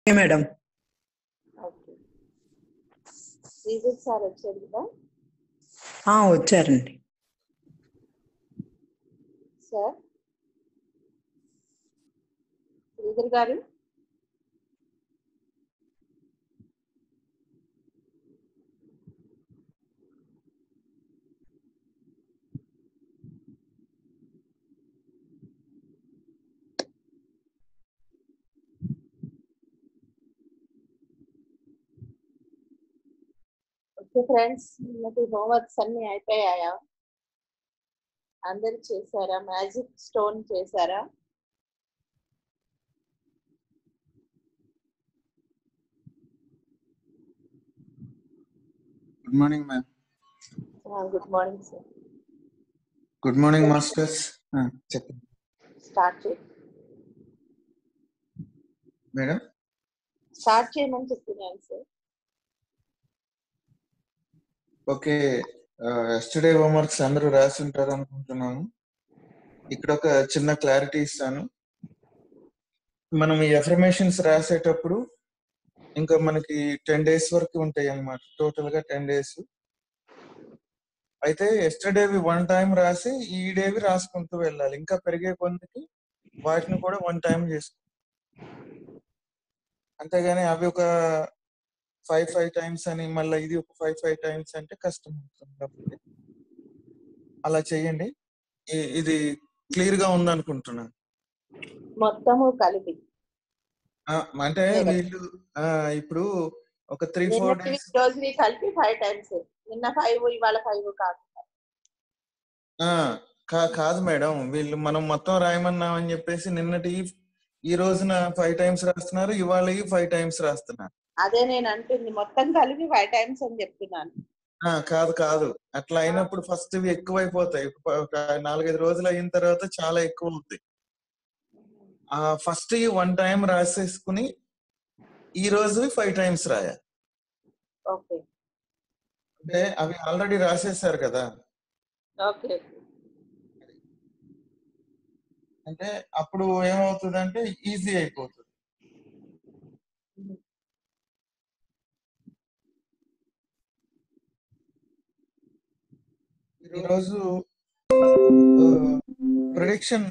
Okay madam okay Sreejith sir వచ్చారు కదా ఆ, వచ్చారండి సార్ శ్రీధర్ గారు ఓకే ఫ్రెండ్స్ నిన్నటి హోంవర్క్స్ అన్ని అయిపోయాయా అందరు చేశారా మ్యాజిక్ స్టోన్ చేశారా good morning ma'am good morning sir good morning masters చెప్పండి స్టార్ట్ చేయి మేడం స్టార్ట్ చేయమని చెప్తున్నాను సార్ ఓకే ఎస్టర్డే హోంవర్క్స్ అందరూ రాసి ఉంటారు అనుకుంటున్నాను ఇక్కడ ఒక చిన్న క్లారిటీ ఇస్తాను మనం ఈ ఎఫర్మేషన్స్ రాసేటప్పుడు ఇంకా మనకి టెన్ డేస్ వరకు ఉంటాయి అన్నమాట టోటల్ గా టెన్ డేస్ అయితే ఎస్టర్డేవి వన్ టైం రాసి ఈ డేవి రాసుకుంటూ వెళ్ళాలి ఇంకా పెరిగే కొద్దికి వాటిని కూడా వన్ టైం చేసుకో అంతేగాని అవి ఒక ఫైవ్ ఫైవ్ టైమ్స్ అని మళ్ళీ ఇది ఒక ఫైవ్ ఫైవ్ టైమ్స్ అంటే కష్టం అవుతుంది కాబట్టి అలా చేయండి ఇ- ఇది క్లియర్ గా ఉంది అనుకుంటున్నాను మొత్తము కలిపి ఆ, అంటే వీళ్ళు ఆ, ఇప్పుడు ఒక త్రీ ఫోర్ నిన్నటి డేస్ రోజుని కలిపి ఫైవ్ టైమ్స్ నిన్న ఫైవ్ ఇవాళ ఫైవ్ కాకుండా కాదు మేడం వీళ్ళు మనం మొత్తం రాయమన్నామని చెప్పేసి నిన్నటి ఈ రోజున ఫైవ్ టైమ్స్ రాస్తున్నారు ఇవాళ ఫైవ్ టైమ్స్ రాస్తున్నారు అదే నేను అంటుంది మొత్తం కలిపి ఫైవ్ టైమ్స్ అని చెప్తున్నాను ఆ, కాదు కాదు అట్లా అయినప్పుడు ఫస్ట్ ఇవి ఎక్కువైపోతాయి ఒక- ఒక నాలుగైదు రోజులు అయిన తర్వాత చాలా ఎక్కువ అవుతాయి ఆ ఫస్ట్ వన్ టైం రాసేసుకుని ఈ రోజు ఫైవ్ టైమ్స్ రాయాలి ఓకే అంటే అవి ఆల్రెడీ రాసేసారు కదా ఓకే అంటే అప్పుడు ఏమవుతుందంటే ఈజీ అయిపోతుంది ఈరోజు ప్రొడిక్షన్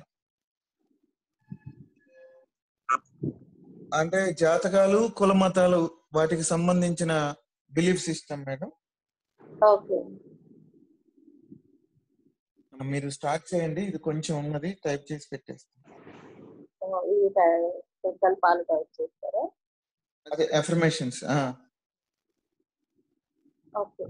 అంటే జాతకాలు కుల మతాలు వాటికి సంబంధించిన బిలీఫ్ సిస్టమ్ మేడం ఓకే మీరు స్టార్ట్ చేయండి ఇది కొంచెం ఉన్నది టైప్ చేసి పెట్టేస్తాను ఇవి సంకల్పాలు టైప్ చేస్తారా అదే అఫర్మేషన్స్ ఓకే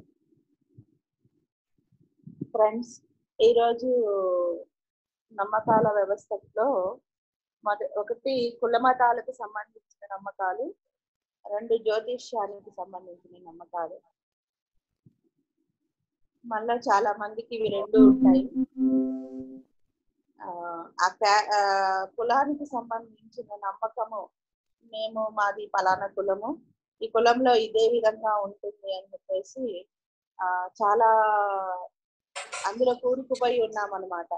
ఫ్రెండ్స్ ఈరోజు నమ్మకాల వ్యవస్థలో మొద ఒకటి కుల మతాలకు సంబంధించిన నమ్మకాలు రెండు జ్యోతిష్యానికి సంబంధించిన నమ్మకాలు మళ్ళా చాలా మందికి ఇవి రెండు ఉంటాయి ఆ, ఆ క్యా- ఆ, కులానికి సంబంధించిన నమ్మకము మేము మాది పలానా కులము ఈ కులంలో ఇదే విధంగా ఉంటుంది అని చెప్పేసి ఆ చాలా అందులో కూరుకుపోయి ఉన్నాం అనమాట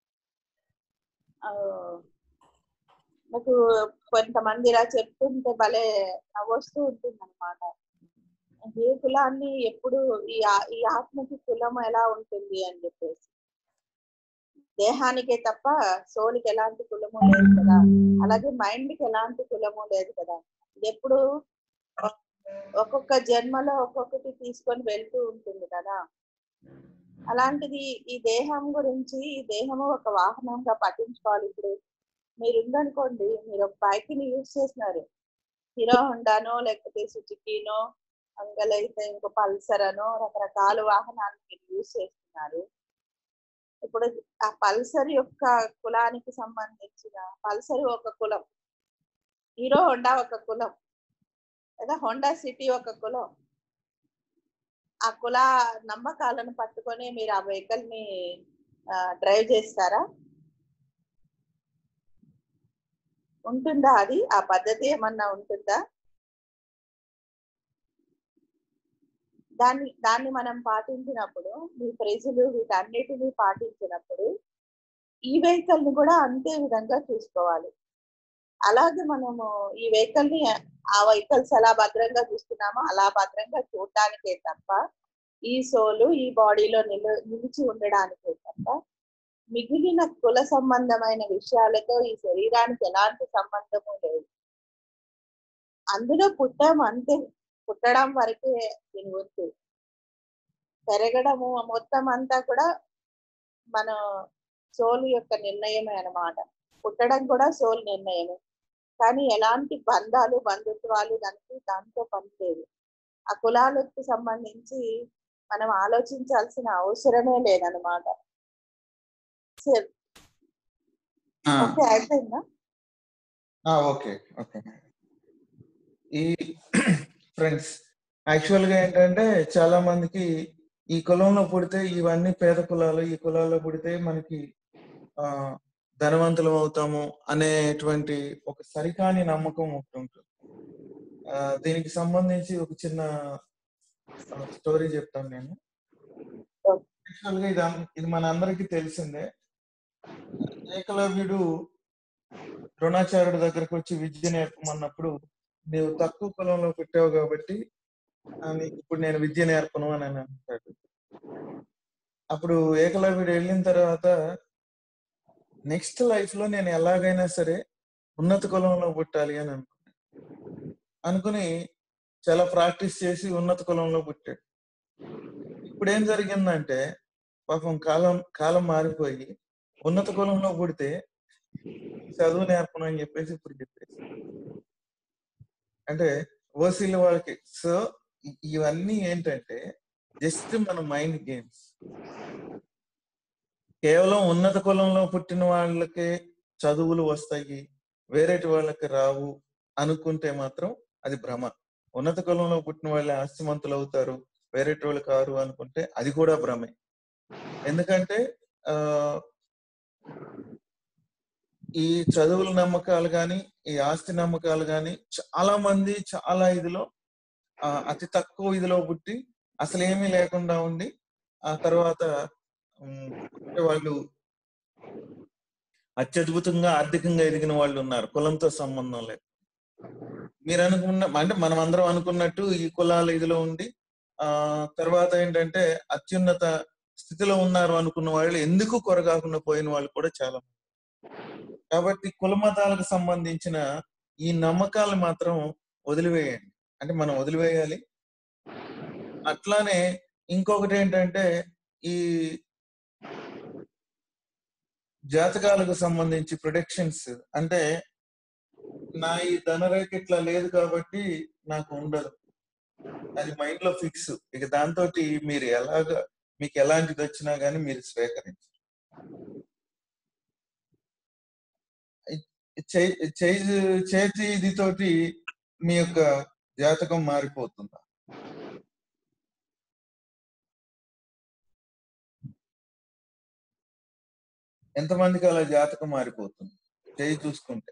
నాకు కొంతమంది ఇలా చెప్తుంటే భలే నవ్వొస్తూ ఉంటుంది అనమాట ఏ కులాన్ని ఎప్పుడు ఈ ఆ- ఈ ఆత్మకి కులం ఎలా ఉంటుంది అని చెప్పేసి దేహానికే తప్ప సోలికి ఎలాంటి కులము లేదు కదా అలాగే మైండ్ కి ఎలాంటి కులము లేదు కదా ఇది ఎప్పుడు ఒక్కొక్క జన్మలో ఒక్కొక్కటి తీసుకొని వెళ్తూ ఉంటుంది కదా అలాంటిది ఈ దేహం గురించి ఈ దేహము ఒక వాహనంగా పట్టించుకోవాలి ఇప్పుడు మీరు ఉందనుకోండి మీరు ఒక బైక్ ని యూజ్ చేస్తున్నారు హీరో హోండానో లేకపోతే సుజుకినో అంగలైతే ఇంకో పల్సర్ అనో రకరకాల వాహనాలు మీరు యూజ్ చేస్తున్నారు ఇప్పుడు ఆ పల్సర్ యొక్క కులానికి సంబంధించిన పల్సర్ ఒక కులం హీరో హోండా ఒక కులం లేదా హోండా సిటీ ఒక కులం ఆ కుల నమ్మకాలను పట్టుకొని మీరు ఆ వెహికల్ ని డ్రైవ్ చేస్తారా ఉంటుందా అది ఆ పద్ధతి ఏమన్నా ఉంటుందా దాన్ని దాన్ని మనం పాటించినప్పుడు మీ ప్రజలు వీటన్నిటిని పాటించినప్పుడు ఈ వెహికల్ ని కూడా అంతే విధంగా చూసుకోవాలి అలాగే మనము ఈ వెహికల్ ని ఆ వెహికల్స్ ఎలా భద్రంగా చూస్తున్నామో అలా భద్రంగా చూడటానికే తప్ప ఈ సోలు ఈ బాడీలో నిలు నిలిచి ఉండడానికే తప్ప మిగిలిన కుల సంబంధమైన విషయాలతో ఈ శరీరానికి ఎలాంటి సంబంధము లేదు అందులో పుట్టాం అంతే పుట్టడం వరకే దీని గుర్తు పెరగడము మొత్తం అంతా కూడా మన సోల్ యొక్క నిర్ణయమే అన్నమాట పుట్టడం కూడా సోల్ నిర్ణయమే కానీ ఎలాంటి బంధాలు బంధుత్వాలు దానికి దాంతో పని లేదు ఆ కులాలకు సంబంధించి మనం ఆలోచించాల్సిన అవసరమే లేదనమాట సరే ఓకే అయిపోయిందా ఓకే ఓకే ఈ ఫ్రెండ్స్ యాక్చువల్ గా ఏంటంటే చాలా మందికి ఈ కులంలో పుడితే ఇవన్నీ పేద కులాలు ఈ కులాల్లో పుడితే మనకి ఆ ధనవంతులం అవుతాము అనేటువంటి ఒక సరికాని నమ్మకం ఒకటి ఉంటుంది ఆ, దీనికి సంబంధించి ఒక చిన్న స్టోరీ చెప్తాను నేను యాక్చువల్ గా ఇది అన్- ఇది మన అందరికీ తెలిసిందే ఏకలవ్యుడు ద్రోణాచార్యుడి దగ్గరకు వచ్చి విద్య నేర్పమన్నప్పుడు నీవు తక్కువ కులంలో పుట్టావు కాబట్టి ఆ, నీకు ఇప్పుడు నేను విద్య నేర్పను అని అని అంటాడు అప్పుడు ఏకలవ్యుడు వెళ్ళిన తర్వాత నెక్స్ట్ లైఫ్ లో నేను ఎలాగైనా సరే ఉన్నత కులంలో పుట్టాలి అని అనుకున్నాను అనుకుని చాలా ప్రాక్టీస్ చేసి ఉన్నత కులంలో పుట్టాడు ఇప్పుడు ఏం జరిగిందంటే పాపం కాలం కాలం మారిపోయి ఉన్నత కులంలో పుడితే చదువు నేర్పను అని చెప్పేసి ఇప్పుడు చెప్పేసి అంటే ఓసీల వాళ్ళకి సో ఇవన్నీ ఏంటంటే జస్ట్ మన మైండ్ గేమ్స్ కేవలం ఉన్నత కులంలో పుట్టిన వాళ్ళకే చదువులు వస్తాయి వేరేటి వాళ్ళకి రావు అనుకుంటే మాత్రం అది భ్రమ ఉన్నత కులంలో పుట్టిన వాళ్ళే ఆస్తిమంతులు అవుతారు వేరేటి వాళ్ళు కారు అనుకుంటే అది కూడా భ్రమే ఎందుకంటే ఆ ఈ చదువుల నమ్మకాలు గాని ఈ ఆస్తి నమ్మకాలు గాని చాలా మంది చాలా ఇదిలో ఆ, అతి తక్కువ ఇదిలో పుట్టి అసలు ఏమీ లేకుండా ఉండి ఆ తర్వాత ఉమ్, అంటే వాళ్ళు అత్యద్భుతంగా ఆర్థికంగా ఎదిగిన వాళ్ళు ఉన్నారు కులంతో సంబంధం లేదు మీరు అనుకున్న అంటే మనం అందరం అనుకున్నట్టు ఈ కులాల ఇదిలో ఉండి ఆ తర్వాత ఏంటంటే అత్యున్నత స్థితిలో ఉన్నారు అనుకున్న వాళ్ళు ఎందుకు కొరగాకుండా పోయిన వాళ్ళు కూడా చాలా మంది కాబట్టి కుల మతాలకు సంబంధించిన ఈ నమ్మకాలు మాత్రం వదిలివేయండి అంటే మనం వదిలివేయాలి అట్లానే ఇంకొకటి ఏంటంటే ఈ జాతకాలకు సంబంధించి ప్రొడక్షన్స్ అంటే నా ఈ ధనరేఖ ఇట్లా లేదు కాబట్టి నాకు ఉండదు అది మైండ్ లో ఫిక్స్ ఇక దాంతో మీరు ఎలాగ మీకు ఎలాంటిది వచ్చినా గానీ మీరు స్వీకరించరు చే- చేయి- చేతి ఇది తోటి మీ యొక్క జాతకం మారిపోతుందా ఎంతమందికి అలా జాతకం మారిపోతుంది చేయి చూసుకుంటే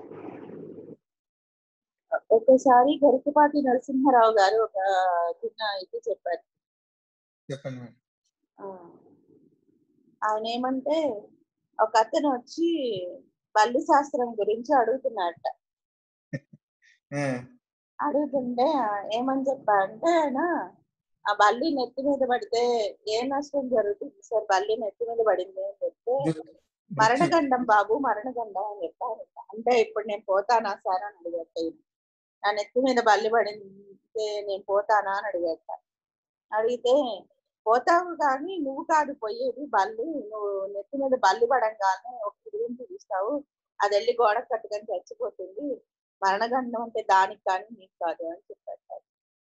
ఒకసారి గరికపాటి నరసింహారావు గారు ఒక చిన్న ఇది చెప్పారు చెప్పండి మేడం ఆ, ఆయన ఏమంటే ఒక అతను వచ్చి బల్లి శాస్త్రం గురించి అడుగుతున్నాడట ఆ, అడుగుతుంటే ఆ, ఏమని చెప్పా అంటే ఆయన ఆ బల్లి నెత్తి మీద పడితే ఏ నష్టం జరుగుతుంది సార్ బల్లి నెత్తి మీద పడింది అని చెప్తే దుఃఖ- మరణగండం బాబు మరణగండం అని చెప్పారు అంటే ఇప్పుడు నేను పోతానా సార్ అని అడిగట ఈయన. నా నెత్తి మీద బల్లి పడితే నేను పోతానా అని అడిగట అడిగితే పోతావు కానీ నువ్వు కాదు పోయేది బల్లి నువ్వు నెత్తి మీద బల్లి పడంగానే ఒక తిరిగి చూస్తావు అది వెళ్ళి గోడ కట్టుకొని చచ్చిపోతుంది మరణగండం అంటే దానికి కానీ నీకు కాదు అని చెప్పారు సార్.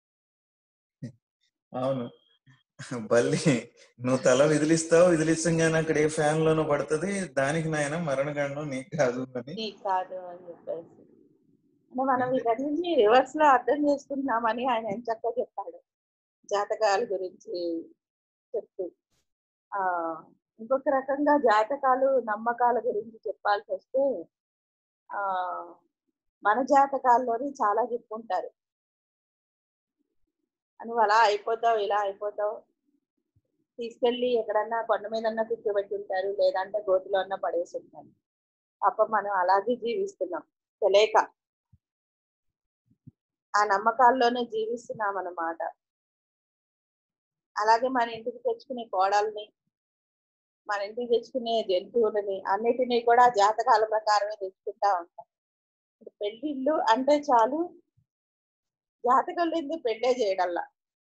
అవును బల్లి నువ్వు తల విదిలిస్తావు విదిలించగానే అక్కడ ఏ ఫ్యాన్ లోనో పడుతుంది దానికి నాయన మరణగండం నీకు కాదు అని నీకు కాదు అని చెప్పేసి అంటే మనం వీటన్నింటినీ రివర్స్ లో అర్థం చేసుకుంటున్నామని ఆయన ఎంచక్క చెప్పాడు జాతకాల గురించి చెప్తూ ఆ ఇంకొక రకంగా జాతకాలు నమ్మకాల గురించి చెప్పాల్సి వస్తే ఆ మన జాతకాల్లోని చాలా చెప్పుకుంటారు నువ్వు అలా అయిపోతావు ఇలా అయిపోతావు తీసుకెళ్ళి ఎక్కడన్నా కొండ మీదన్నా కూర్చోబెట్టి ఉంటారు లేదంటే గోతిలో అన్నా పడేసి ఉంటారు అప్ప మనం అలాగే జీవిస్తున్నాం తెలియక ఆ నమ్మకాల్లోనే జీవిస్తున్నాం అన్నమాట అలాగే మన ఇంటికి తెచ్చుకునే కోడల్ని మన ఇంటికి తెచ్చుకునే జంతువులని అన్నిటినీ కూడా జాతకాల ప్రకారమే తెచ్చుకుంటా ఉంటాం ఇప్పుడు పెళ్ళిళ్ళు అంటే చాలు జాతకాలు ఎందుకు పెళ్ళే చేయడల్లా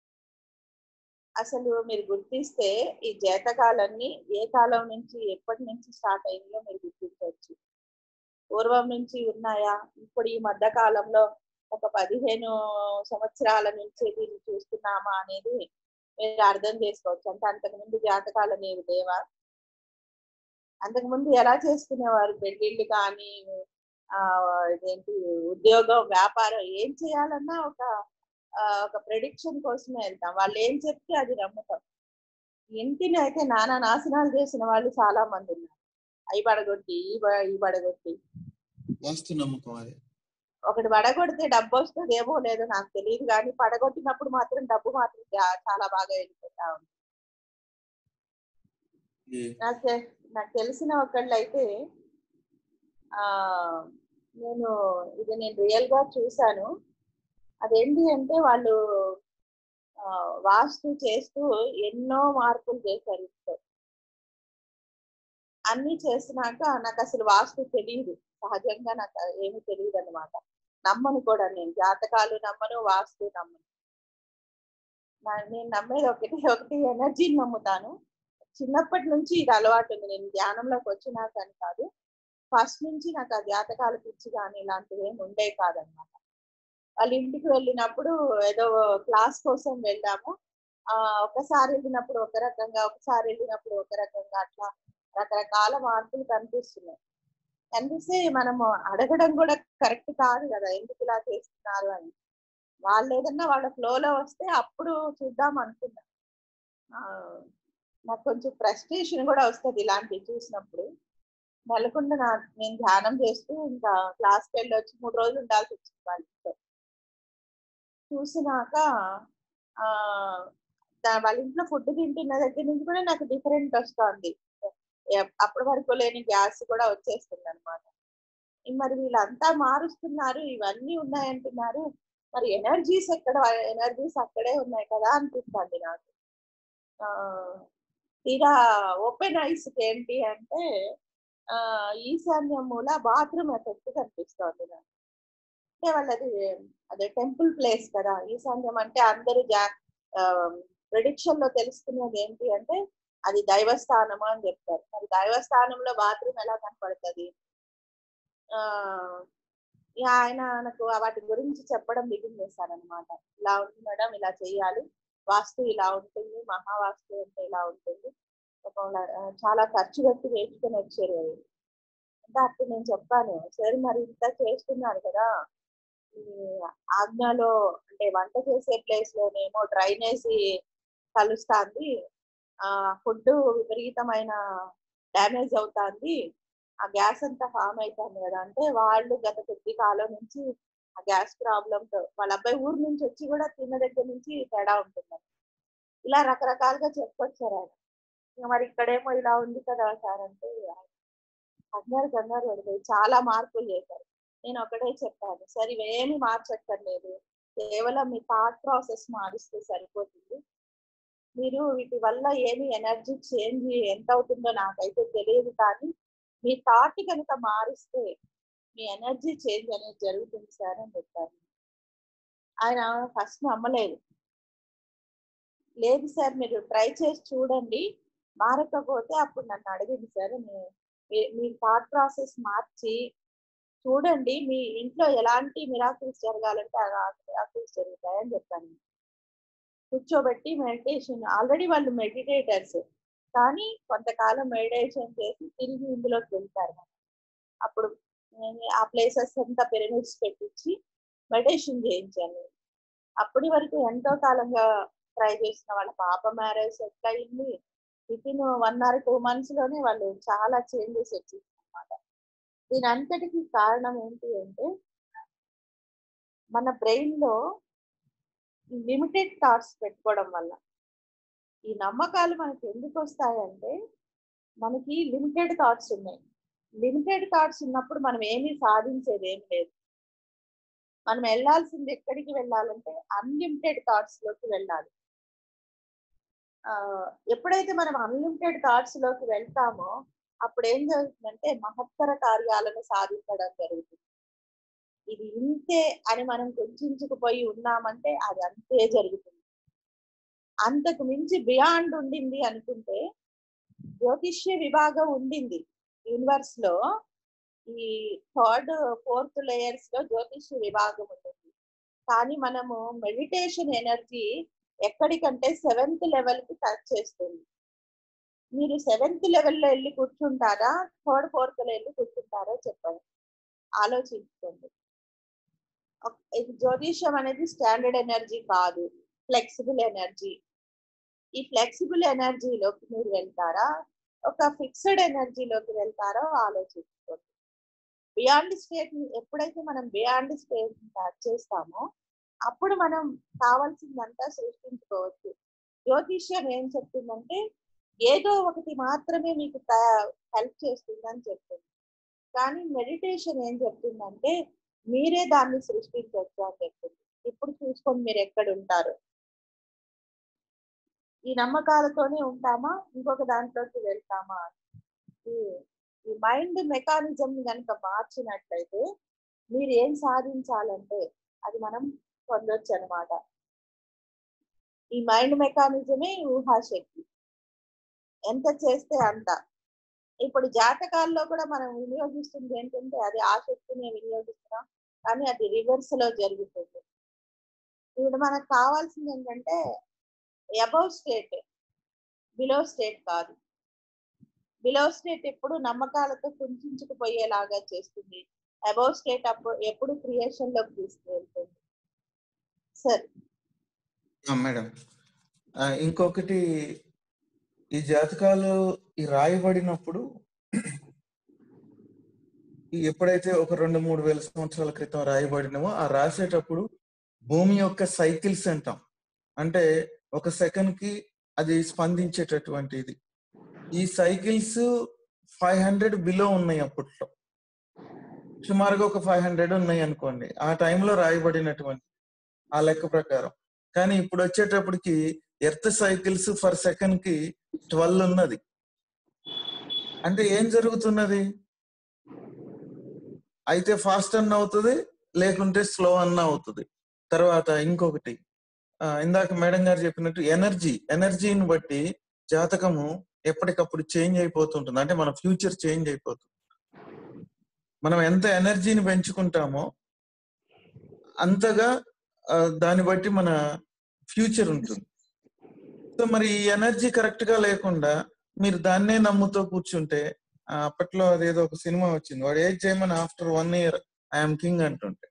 అసలు మీరు గుర్తిస్తే ఈ జాతకాలన్నీ ఏ కాలం నుంచి ఎప్పటి నుంచి స్టార్ట్ అయిందో మీరు గుర్తించవచ్చు పూర్వం నుంచి ఉన్నాయా ఇప్పుడు ఈ మధ్య కాలంలో ఒక పదిహేను సంవత్సరాల నుంచి దీన్ని చూస్తున్నామా అనేది మీరు అర్థం చేసుకోవచ్చు అంటే అంతకుముందు జాతకాలు అనేవి లేవా అంతకుముందు ఎలా చేసుకునేవారు పెళ్ళిళ్ళు కానీ ఆ ఇదేంటి ఉద్యోగం వ్యాపారం ఏం చేయాలన్నా ఒక ఆ, ఒక ప్రెడిక్షన్ కోసమే వెళ్తాం వాళ్ళు ఏం చెప్తే అది నమ్ముతాం ఇంటిని అయితే నానా నాశనాలు చేసిన వాళ్ళు చాలా మంది ఉన్నారు అవి పడగొట్టి ఈ ప- ఈ పడగొట్టి వాస్తు నమ్మకం అది ఒకటి పడగొడితే డబ్బు వస్తుందేమో లేదో నాకు తెలియదు కానీ పడగొట్టినప్పుడు మాత్రం డబ్బు మాత్రం జా- చాలా బాగా వెళ్ళిపోతా ఉంది ఈ నాకు తె- నాకు తెలిసిన ఒకళ్ళు అయితే ఆ నేను ఇది నేను రియల్ గా చూశాను అదేంటి అంటే వాళ్ళు ఆ, వాస్తు చేస్తూ ఎన్నో మార్పులు చేశారు ఇంట్లో అన్ని చేసినాక నాకు అసలు వాస్తు తెలియదు సహజంగా నాకు ఏమీ తెలియదు అనమాట నమ్మను కూడా నేను జాతకాలు నమ్మను వాస్తు నమ్మను నా- నేను నమ్మేది ఒకటి ఒకటి ఎనర్జీని నమ్ముతాను చిన్నప్పటి నుంచి ఇది అలవాటు ఉంది నేను ధ్యానంలోకి వచ్చినాక అని కాదు ఫస్ట్ నుంచి నాకు ఆ జాతకాల పిచ్చి కానీ ఇలాంటివి ఏమి ఉండే కాదనమాట వాళ్ళ ఇంటికి వెళ్ళినప్పుడు ఏదో క్లాస్ కోసం వెళ్ళాము ఆ ఒకసారి వెళ్ళినప్పుడు ఒక రకంగా ఒకసారి వెళ్ళినప్పుడు ఒక రకంగా అట్లా రకరకాల మార్పులు కనిపిస్తున్నాయి కనిపిస్తే మనము అడగడం కూడా కరెక్ట్ కాదు కదా ఎందుకు ఇలా చేస్తున్నారు అని వాళ్ళు ఏదన్నా వాళ్ళ ఫ్లోలో వస్తే అప్పుడు చూద్దాం అనుకున్నా ఆ, నాకు కొంచెం ఫ్రస్ట్రేషన్ కూడా వస్తుంది ఇలాంటివి చూసినప్పుడు నెలకొండ నా నేను ధ్యానం చేస్తూ ఇంకా క్లాస్కి వెళ్ళి వచ్చి మూడు రోజులు ఉండాల్సి వచ్చింది వాళ్ళతో చూసినాక ఆ దా- వాళ్ళ ఇంట్లో ఫుడ్ తింటున్న దగ్గర నుంచి కూడా నాకు డిఫరెంట్ వస్తుంది అప్పటి వరకు లేని గ్యాస్ కూడా వచ్చేస్తుంది అనమాట మరి వీళ్ళంతా మారుస్తున్నారు ఇవన్నీ ఉన్నాయంటున్నారు మరి ఎనర్జీస్ ఎక్కడ ఎనర్జీస్ అక్కడే ఉన్నాయి కదా అనిపిస్తుంది నాకు ఆ తీరా ఓపెన్ ఐస్ ఏంటి అంటే ఆ ఈశాన్యం మూల బాత్రూమ్ ఎఫెక్ట్ కనిపిస్తోంది నాకు అంటే వాళ్ళది అదే టెంపుల్ ప్లేస్ కదా ఈశాన్యం అంటే అందరూ జా ప్రిడిక్షన్ లో తెలుసుకునేది ఏంటి అంటే అది దైవస్థానము అని చెప్తారు మరి దైవస్థానంలో బాత్రూమ్ ఎలా కనపడుతుంది ఆ ఇక ఆయన నాకు వాటి గురించి చెప్పడం బిగిన్ చేశారనమాట ఇలా ఉంది మేడం ఇలా చేయాలి వాస్తు ఇలా ఉంటుంది మహావాస్తు అంటే ఇలా ఉంటుంది ఒకవేళ, ఆ, చాలా ఖర్చు పెట్టి వేసుకొని వచ్చారు అవి అంటే అప్పుడు నేను చెప్పాను సరే మరి ఇంత చేస్తున్నారు కదా ఈ ఆజ్ఞలో అంటే వంట చేసే ప్లేస్ లోనేమో డ్రైనేజీ కలుస్తుంది ఆ ఫుడ్ విపరీతమైన డ్యామేజ్ అవుతుంది ఆ గ్యాస్ అంతా ఫామ్ అవుతుంది కదా అంటే వాళ్ళు గత కొద్ది కాలం నుంచి ఆ గ్యాస్ ప్రాబ్లమ్ తో వాళ్ళ అబ్బాయి ఊరు నుంచి వచ్చి కూడా తిన్న దగ్గర నుంచి తేడా ఉంటుంది ఇలా రకరకాలుగా చెప్పుకొచ్చారు ఆయన ఇక మరి ఇక్కడేమో ఇలా ఉంది కదా సార్ అంటే కంగారు కంగారు పడిపోయి చాలా మార్పులు చేశారు నేను ఒకటే చెప్పాను సరే ఇవేమి మార్చక్కర్లేదు కేవలం మీ థాట్ ప్రాసెస్ మారిస్తే సరిపోతుంది మీరు వీటి వల్ల ఏమి ఎనర్జీ చేంజ్ ఎంత అవుతుందో నాకైతే తెలియదు కానీ మీ థాట్ కనుక మారిస్తే మీ ఎనర్జీ చేంజ్ అనేది జరుగుతుంది సార్ అని చెప్పాను ఆయన ఫస్ట్ నమ్మలేదు లేదు సార్ మీరు ట్రై చేసి చూడండి మారకపోతే అప్పుడు నన్ను అడిగింది సార్ మీ- మీ- మీ థాట్ ప్రాసెస్ మార్చి చూడండి మీ ఇంట్లో ఎలాంటి మిరాకిల్స్ జరగాలంటే అలా మిరాకిల్స్ జరుగుతాయని చెప్పాను కూర్చోబెట్టి మెడిటేషన్ ఆల్రెడీ వాళ్ళు మెడిటేటర్స్ కానీ కొంతకాలం మెడిటేషన్ చేసి తిరిగి ఇందులోకి వెళ్తారు అప్పుడు నేను ఆ ప్లేసెస్ అంతా పిరమిడ్స్ పెట్టించి మెడిటేషన్ చేయించాను అప్పటి వరకు ఎంతో కాలంగా ట్రై చేసిన వాళ్ళ పాప మ్యారేజ్ సెట్ అయింది within one or two months లోనే వాళ్ళు చాలా చేంజెస్ వచ్చింది అనమాట దీని అంతటికి కారణం ఏంటి అంటే మన బ్రెయిన్ లో లిమిటెడ్ థాట్స్ పెట్టుకోవడం వల్ల ఈ నమ్మకాలు మనకి ఎందుకు వస్తాయంటే మనకి లిమిటెడ్ థాట్స్ ఉన్నాయి లిమిటెడ్ థాట్స్ ఉన్నప్పుడు మనం ఏమీ సాధించేది ఏం లేదు మనం వెళ్ళాల్సింది ఎక్కడికి వెళ్ళాలంటే అన్లిమిటెడ్ థాట్స్ లోకి వెళ్ళాలి ఆ, ఎప్పుడైతే మనం అన్లిమిటెడ్ థాట్స్ లోకి వెళ్తామో అప్పుడు ఏం జరుగుతుందంటే మహత్తర కార్యాలను సాధించడం జరుగుతుంది ఇది ఇంతే అని మనం కుంచుకుపోయి ఉన్నామంటే అది అంతే జరుగుతుంది అంతకు మించి బియాండ్ ఉండింది అనుకుంటే జ్యోతిష్య విభాగం ఉండింది యూనివర్స్ లో ఈ థర్డ్ ఫోర్త్ లేయర్స్ లో జ్యోతిష్య విభాగం ఉంటుంది కానీ మనము మెడిటేషన్ ఎనర్జీ ఎక్కడికంటే సెవెంత్ లెవెల్ కి టచ్ చేస్తుంది మీరు సెవెంత్ లెవెల్లో వెళ్ళి కూర్చుంటారా థర్డ్ ఫోర్త్ లో వెళ్ళి కూర్చుంటారో చెప్పండి ఆలోచించుకోండి ఒక- ఇది జ్యోతిష్యం అనేది స్టాండర్డ్ ఎనర్జీ కాదు ఫ్లెక్సిబుల్ ఎనర్జీ ఈ ఫ్లెక్సిబుల్ ఎనర్జీలోకి మీరు వెళ్తారా ఒక ఫిక్స్డ్ ఎనర్జీలోకి వెళ్తారో ఆలోచించుకోండి బియాండ్ స్టేట్ ఎప్పుడైతే మనం బియాండ్ స్టేట్ టచ్ చేస్తామో అప్పుడు మనం కావాల్సిందంతా సృష్టించుకోవచ్చు జ్యోతిష్యం ఏం చెప్తుందంటే ఏదో ఒకటి మాత్రమే మీకు హెల్ప్ చేస్తుందని చెప్తుంది కానీ మెడిటేషన్ ఏం చెప్తుందంటే మీరే దాన్ని సృష్టించవచ్చు అని చెప్తుంది ఇప్పుడు చూసుకొని మీరు ఎక్కడ ఉంటారు ఈ నమ్మకాలతోనే ఉంటామా ఇంకొక దాంట్లోకి వెళ్తామా ఈ ఈ మైండ్ మెకానిజం కనుక మార్చినట్లయితే మీరు ఏం సాధించాలంటే అది మనం పొందొచ్చు అనమాట ఈ మైండ్ మెకానిజమే ఊహాశక్తి ఎంత చేస్తే అంత ఇప్పుడు జాతకాల్లో కూడా మనం వినియోగిస్తుంది ఏంటంటే అది ఆ శక్తిని వినియోగిస్తున్నాం కానీ అది రివర్స్ లో జరుగుతుంది ఇప్పుడు మనకు కావాల్సింది ఏంటంటే అబౌవ్ స్టేట్ బిలో స్టేట్ కాదు బిలో స్టేట్ ఎప్పుడు నమ్మకాలతో కుంచుకుపోయేలాగా చేస్తుంది అబౌవ్ స్టేట్ అప్పుడు ఎప్పుడు క్రియేషన్ లోకి తీసుకువెళ్తుంది సరే ఆ, మేడం ఆ, ఇంకొకటి ఈ జాతకాలు ఈ రాయబడినప్పుడు ఈ ఎప్పుడైతే ఒక రెండు మూడు వేల సంవత్సరాల క్రితం రాయబడినవో ఆ రాసేటప్పుడు భూమి యొక్క సైకిల్స్ అంటాం అంటే ఒక సెకండ్ కి అది స్పందించేటటువంటిది ఈ సైకిల్స్ ఫైవ్ హండ్రెడ్ బిలో ఉన్నాయి అప్పట్లో సుమారుగా ఒక ఫైవ్ హండ్రెడ్ ఉన్నాయి అనుకోండి ఆ టైంలో రాయబడినటువంటి ఆ లెక్క ప్రకారం కానీ ఇప్పుడు వచ్చేటప్పటికి ఎర్త్ సైకిల్స్ ఫర్ సెకండ్ కి ట్వెల్వ్ ఉన్నది అంటే ఏం జరుగుతున్నది అయితే ఫాస్ట్ అన్న అవుతుంది లేకుంటే స్లో అన్న అవుతుంది తర్వాత ఇంకొకటి ఆ, ఇందాక మేడం గారు చెప్పినట్టు ఎనర్జీ ఎనర్జీని బట్టి జాతకము ఎప్పటికప్పుడు చేంజ్ అయిపోతుంటుంది అంటే మన ఫ్యూచర్ చేంజ్ అయిపోతుంది మనం ఎంత ఎనర్జీని పెంచుకుంటామో అంతగా ఆ, దాన్ని బట్టి మన ఫ్యూచర్ ఉంటుంది సో మరి ఈ ఎనర్జీ కరెక్ట్ గా లేకుండా మీరు దాన్నే నమ్ముతూ కూర్చుంటే ఆ, అప్పట్లో అదేదో ఒక సినిమా వచ్చింది వాడు ఏజ్ చేయమని after one year I'm king అంటుంటే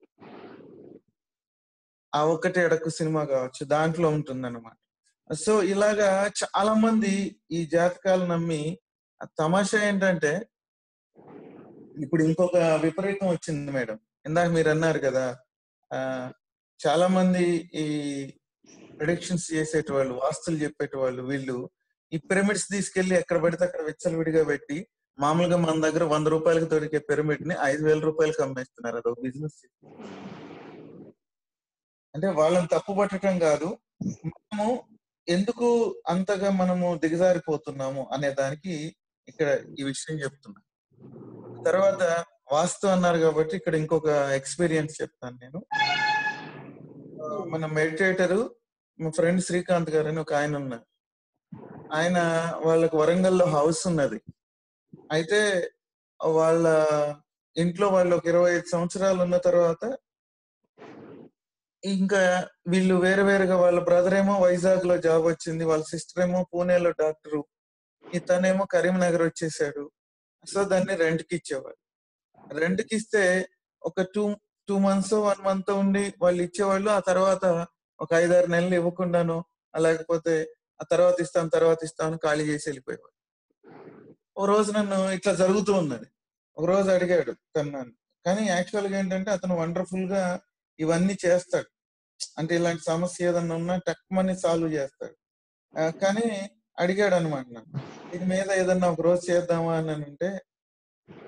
ఆ ఒక్కటి ఎడకు సినిమా కావచ్చు దాంట్లో ఉంటుంది అనమాట సో ఇలాగా చాలా మంది ఈ జాతకాలు నమ్మి ఆ తమాషా ఏంటంటే ఇప్పుడు ఇంకొక విపరీతం వచ్చింది మేడం ఇందాక మీరు అన్నారు కదా ఆ చాలా మంది ఈ ప్రిడిక్షన్స్ చేసేటవాళ్ళు వాస్తులు చెప్పేటవాళ్ళు వీళ్ళు ఈ పిరమిడ్స్ తీసుకెళ్లి ఎక్కడ పడితే అక్కడ విచ్చలవిడిగా పెట్టి మామూలుగా మన దగ్గర వంద రూపాయలకు దొరికే పిరమిడ్ ని ఐదు వేల రూపాయలకు అమ్మేస్తున్నారు అదొక బిజినెస్ అంటే వాళ్ళని తప్పు పట్టడం కాదు మనము ఎందుకు అంతగా మనము దిగజారిపోతున్నాము అనే దానికి ఇక్కడ ఈ విషయం చెప్తున్నా తర్వాత వాస్తు అన్నారు కాబట్టి ఇక్కడ ఇంకొక ఎక్స్పీరియన్స్ చెప్తాను నేను ఆ, మన మెడిటేటరు మా ఫ్రెండ్ శ్రీకాంత్ గారు అని ఒక ఆయన ఉన్నారు ఆయన వాళ్ళకి వరంగల్లో హౌస్ ఉన్నది అయితే వాళ్ళ ఇంట్లో వాళ్ళు ఒక ఇరవై ఐదు సంవత్సరాలు ఉన్న తర్వాత ఇంకా వీళ్ళు వేరే వేరుగా వాళ్ళ బ్రదర్ ఏమో వైజాగ్ లో జాబ్ వచ్చింది వాళ్ళ సిస్టర్ ఏమో పూణేలో డాక్టరు ఇతనేమో కరీంనగర్ వచ్చేసాడు సో దాన్ని రెంట్ కి ఇచ్చేవాడు రెంట్ కి ఇస్తే ఒక two two months one month ఉండి వాళ్ళు ఇచ్చేవాళ్ళు ఆ తర్వాత ఒక ఐదారు నెలలు ఇవ్వకుండాను లేకపోతే ఆ తర్వాత ఇస్తాను తర్వాత ఇస్తాను ఖాళీ చేసి వెళ్ళిపోయేవాడు ఓ రోజు నన్ను ఇట్లా జరుగుతూ ఉన్నది ఒక రోజు అడిగాడు తను నన్ను కానీ యాక్చువల్ గా ఏంటంటే అతను వండర్ఫుల్ గా ఇవన్నీ చేస్తాడు అంటే ఇలాంటి సమస్య ఏదన్నా ఉన్నా టక్మని సాల్వ్ చేస్తాడు ఆ, కానీ అడిగాడు అనమాట నన్ను దీని మీద ఏదన్నా ఒక రోజు చేద్దామా అని అంటే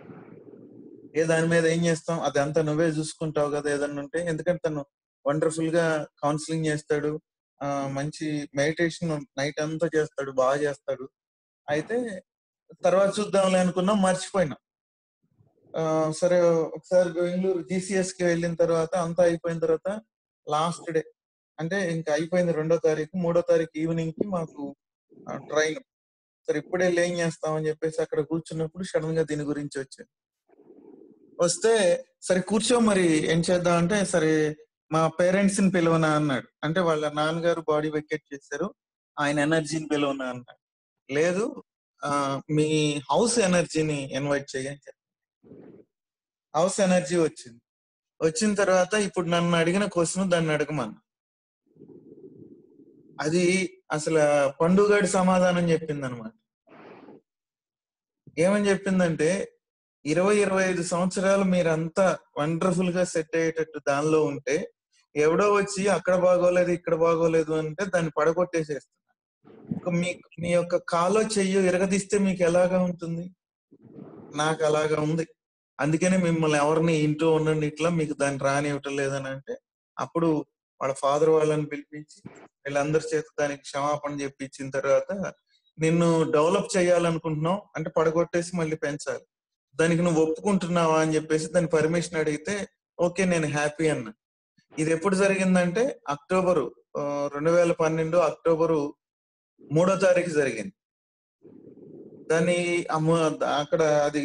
ఏ దాని మీద ఏం చేస్తాం అదంతా నువ్వే చూసుకుంటావు కదా ఏదన్నా ఉంటే ఎందుకంటే తను వండర్ఫుల్ గా కౌన్సిలింగ్ చేస్తాడు ఆ మంచి మెడిటేషన్ నైట్ అంతా చేస్తాడు బాగా చేస్తాడు అయితే తర్వాత చూద్దాంలే అనుకున్నాం మర్చిపోయినాం ఆ, సరే ఒకసారి బెంగళూరు జీసీఎస్ కి వెళ్ళిన తర్వాత అంతా అయిపోయిన తర్వాత లాస్ట్ డే అంటే ఇంకా అయిపోయింది రెండో తారీఖు మూడో తారీఖు ఈవినింగ్ కి మాకు ట్రైన్ సరే ఇప్పుడే వెళ్ళి ఏం చేస్తామని చెప్పేసి అక్కడ కూర్చున్నప్పుడు సడన్ గా దీని గురించి వచ్చింది వస్తే సరే కూర్చో మరి ఏం చేద్దాం అంటే సరే మా పేరెంట్స్ ని పిలవనా అన్నాడు అంటే వాళ్ళ నాన్నగారు బాడీ వెకెట్ చేశారు ఆయన ఎనర్జీని పిలవనా అన్నాడు లేదు ఆ, మీ హౌస్ ఎనర్జీని ఇన్వైట్ చేయని చెప్పారు హౌస్ ఎనర్జీ వచ్చింది వచ్చిన తర్వాత ఇప్పుడు నన్ను అడిగిన క్వశ్చన్ దాన్ని అడగమన్నా అది అసలు పండుగడి సమాధానం చెప్పింది అనమాట ఏమని చెప్పిందంటే ఇరవై ఇరవై ఐదు సంవత్సరాలు మీరంతా వండర్ఫుల్ గా సెట్ అయ్యేటట్టు దానిలో ఉంటే ఎవడో వచ్చి అక్కడ బాగోలేదు ఇక్కడ బాగోలేదు అంటే దాన్ని పడగొట్టేసేస్తున్నారు ఒక మీ మీ యొక్క కాలో చెయ్యో ఎరగదీస్తే మీకు ఎలాగా ఉంటుంది నాకు అలాగా ఉంది అందుకనే మిమ్మల్ని ఎవరిని ఇంట్లో ఉండండి ఇట్లా మీకు దాన్ని రానివ్వటం లేదని అంటే అప్పుడు వాళ్ళ ఫాదర్ వాళ్ళని పిలిపించి వీళ్ళందరి చేత దానికి క్షమాపణ చెప్పించిన తర్వాత నిన్ను డెవలప్ చేయాలనుకుంటున్నావు అంటే పడగొట్టేసి మళ్ళీ పెంచాలి దానికి నువ్వు ఒప్పుకుంటున్నావా అని చెప్పేసి దాని పర్మిషన్ అడిగితే ఓకే నేను హ్యాపీ అన్నా ఇది ఎప్పుడు జరిగిందంటే అక్టోబరు ఆ, రెండు వేల పన్నెండు అక్టోబరు మూడో తారీఖు జరిగింది దాని అమ్మ అక్కడ అది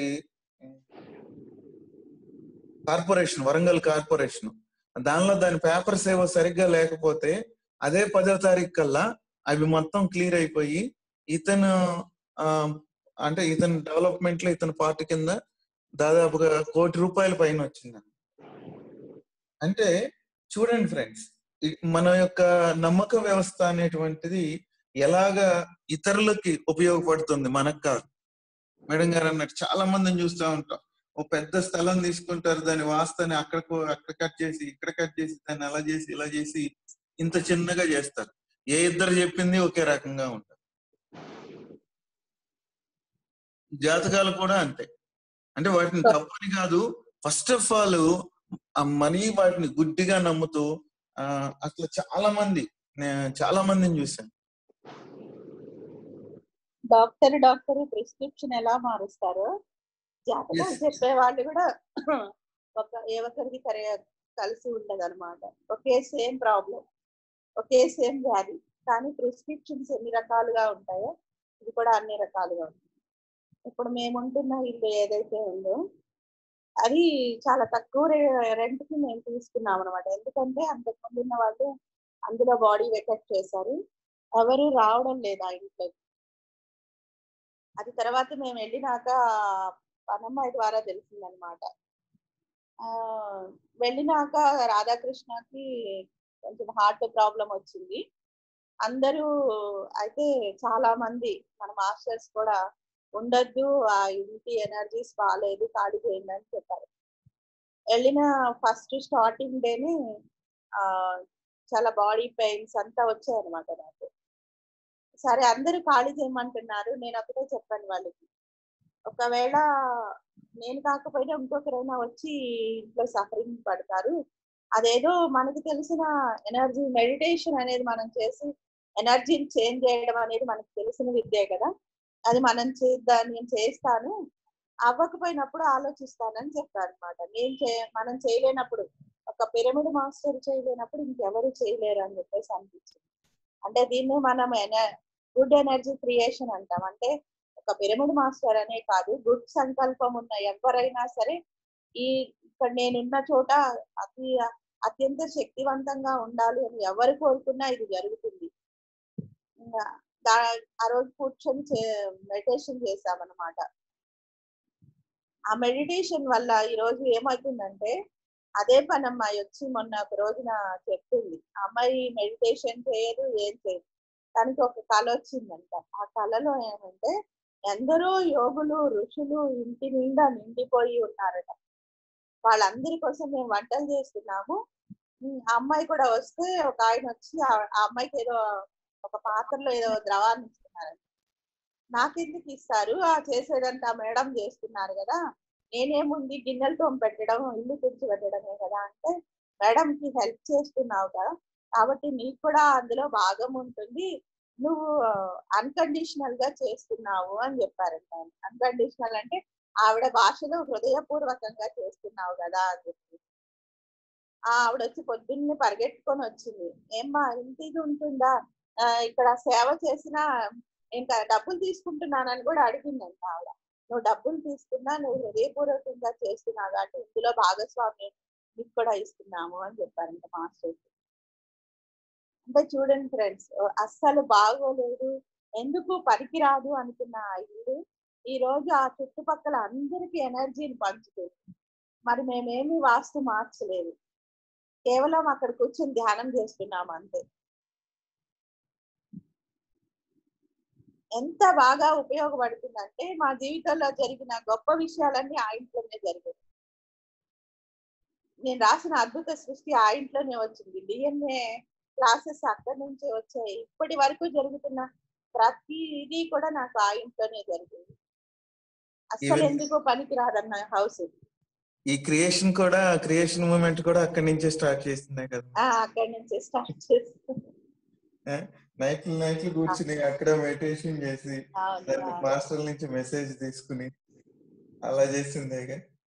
కార్పొరేషన్ వరంగల్ కార్పొరేషన్ దానిలో దాని పేపర్స్ ఏవో సరిగ్గా లేకపోతే అదే పదో తారీఖు కల్లా అవి మొత్తం క్లియర్ అయిపోయి ఇతను ఆ, అంటే ఇతని డెవలప్మెంట్ లో ఇతని పార్టీ కింద దాదాపుగా కోటి రూపాయల పైన వచ్చింది అంటే చూడండి ఫ్రెండ్స్ మన యొక్క నమ్మక వ్యవస్థ అనేటువంటిది ఎలాగా ఇతరులకి ఉపయోగపడుతుంది మనకు కాదు మేడం గారు అన్నట్టు చాలా మందిని చూస్తూ ఉంటాం ఓ పెద్ద స్థలం తీసుకుంటారు దాని వాస్తని అక్కడ అక్కడ కట్ చేసి ఇక్కడ కట్ చేసి దాన్ని అలా చేసి ఇలా చేసి ఇంత చిన్నగా చేస్తారు ఏ ఇద్దరు చెప్పింది ఒకే రకంగా ఉంటారు జాతకాలు కూడా అంతే అంటే వాటిని తప్పని కాదు ఫస్ట్ ఆఫ్ ఆల్ ఆ మనీ వాటిని గుడ్డిగా నమ్ముతూ ఆ అట్లా చాలా మంది నేను చాలా మందిని చూశాను డాక్టర్ డాక్టర్ ప్రిస్క్రిప్షన్ ఎలా మారుస్తారు జాతకాలు Yes. చెప్పే వాళ్ళు కూడా ఒక ఏ ఒక్కరికి కరే కలిసి ఉండదు అనమాట ఒకే సేమ్ ప్రాబ్లం ఒకే సేమ్ వ్యాధి కానీ ప్రిస్క్రిప్షన్స్ ఎన్ని రకాలుగా ఉంటాయో ఇది కూడా అన్ని రకాలుగా ఉంటుంది ఇప్పుడు మేము ఉంటున్న ఇల్లు ఏదైతే ఉందో అది చాలా తక్కువ రెంట్ కి మేము తీసుకున్నాం అనమాట ఎందుకంటే అంతకుముందు ఉన్న వాళ్ళు అందులో బాడీ వెకెట్ చేశారు ఎవరు రావడం లేదు ఆ ఇంట్లో అది తర్వాత మేము వెళ్ళినాక పనమ్మాయి ద్వారా తెలిసిందనమాట ఆ వెళ్ళినాక రాధాకృష్ణకి కొంచెం హార్ట్ ప్రాబ్లం వచ్చింది అందరూ అయితే చాలా మంది మన మాస్టర్స్ కూడా ఉండొద్దు ఆ ఇంటి ఎనర్జీస్ బాగాలేదు ఖాళీ చేయండి అని చెప్పారు వెళ్ళిన ఫస్ట్ స్టార్టింగ్ డేనే ఆ చాలా బాడీ పెయిన్స్ అంతా వచ్చాయన్నమాట నాకు సరే అందరూ ఖాళీ చేయమంటున్నారు నేను ఒకటే చెప్పాను వాళ్ళకి ఒకవేళ నేను కాకపోయినా ఇంకొకరైనా వచ్చి ఇంట్లో సఫరింగ్ పడతారు అదేదో మనకి తెలిసిన ఎనర్జీ మెడిటేషన్ అనేది మనం చేసి ఎనర్జీని చేంజ్ చేయడం అనేది మనకు తెలిసిన విద్యే కదా అది మనం చేద్దాం నేను చేస్తాను అవ్వకపోయినప్పుడు ఆలోచిస్తానని చెప్పారు అనమాట నేను చే మనం చేయలేనప్పుడు ఒక పిరమిడ్ మాస్టర్ చేయలేనప్పుడు ఇంకెవరు చేయలేరు అని చెప్పేసి అనిపించింది అంటే దీన్ని మనం గుడ్ ఎనర్జీ క్రియేషన్ అంటాం అంటే ఒక పిరమిడ్ మాస్టర్ అనే కాదు గుడ్ సంకల్పం ఉన్న ఎవరైనా సరే ఈ ఇక్కడ నేనున్న చోట అతి అత్యంత శక్తివంతంగా ఉండాలి అని ఎవరు కోరుకున్నా ఇది జరుగుతుంది ఇంకా దా- ఆ రోజు కూర్చొని మెడిటేషన్ చేసామన్నమాట ఆ మెడిటేషన్ వల్ల ఈ రోజు ఏమవుతుందంటే అదే పని అమ్మాయి వచ్చి మొన్న ఒక రోజున చెప్తుంది ఆ అమ్మాయి మెడిటేషన్ చేయదు ఏం చేయదు దానికి ఒక కళ వచ్చిందంట ఆ కళలో ఏమంటే ఎందరో యోగులు ఋషులు ఇంటి నిండా నిండిపోయి ఉన్నారట వాళ్ళందరి కోసం మేము వంటలు చేస్తున్నాము ఉమ్, ఆ అమ్మాయి కూడా వస్తే ఒక ఆయన వచ్చి ఆ ఆ అమ్మాయికి ఏదో ఒక పాత్రలో ఏదో ద్రవాన్ని ఇస్తున్నారు నాకెందుకు ఇస్తారు ఆ చేసేదంతా మేడం చేస్తున్నారు కదా నేనేముంది గిన్నెలు తోమ పెట్టడం ఇల్లు తుడిచి పెట్టడమే కదా అంటే మేడం కి హెల్ప్ చేస్తున్నావు కదా కాబట్టి నీకు కూడా అందులో భాగం ఉంటుంది నువ్వు అన్కండిషనల్ గా చేస్తున్నావు అని చెప్పారంట అన్కండిషనల్ అంటే ఆవిడ భాషలో హృదయపూర్వకంగా చేస్తున్నావు కదా అని చెప్పి ఆ ఆవిడ వచ్చి పొద్దున్నే పరిగెట్టుకొని వచ్చింది ఏమ్మా ఇంత ఇది ఉంటుందా ఆ, ఇక్కడ సేవ చేసిన ఇంకా డబ్బులు తీసుకుంటున్నానని కూడా అడిగిందంట ఆవిడ నువ్వు డబ్బులు తీసుకున్నా నువ్వు హృదయపూర్వకంగా చేస్తున్నావు కాబట్టి ఇందులో భాగస్వామ్యం నీకు కూడా ఇస్తున్నాము అని చెప్పారంట మాస్టర్ అంటే చూడండి ఫ్రెండ్స్ అస్సలు బాగోలేదు ఎందుకు పనికిరాదు అనుకున్న ఆ ఇల్లు ఈ రోజు ఆ చుట్టుపక్కల అందరికి ఎనర్జీని పంచుతుంది మరి మేమేమి వాస్తు మార్చలేదు కేవలం అక్కడ కూర్చొని ధ్యానం చేస్తున్నాం అంతే ఎంత బాగా ఉపయోగపడుతుందంటే మా జీవితంలో జరిగిన గొప్ప విషయాలన్నీ ఆ ఇంట్లోనే జరిగాయి నేను రాసిన అద్భుత సృష్టి ఆ ఇంట్లోనే వచ్చింది డిఎన్ఏ క్లాసెస్ అక్కడి నుంచే వచ్చాయి ఇప్పటి వరకు జరుగుతున్న ప్రతిదీ కూడా నాకు ఆ ఇంట్లోనే జరిగింది అస్సలు Even- ఎందుకో పనికిరాదన్న హౌస్ ఈ క్రియేషన్ కూడా క్రియేషన్ మూమెంట్ కూడా అక్కడి నుంచే స్టార్ట్ చేసిందే కదా ఆ అక్కడి నుంచే స్టార్ట్ చేస్తాను నైట్లు నైట్లు కూర్చుని అక్కడ మెడిటేషన్ చేసి అవును దాన్ని అవును. మాస్టర్ నుంచి మెసేజ్ తీసుకుని అలా చేసిందేగా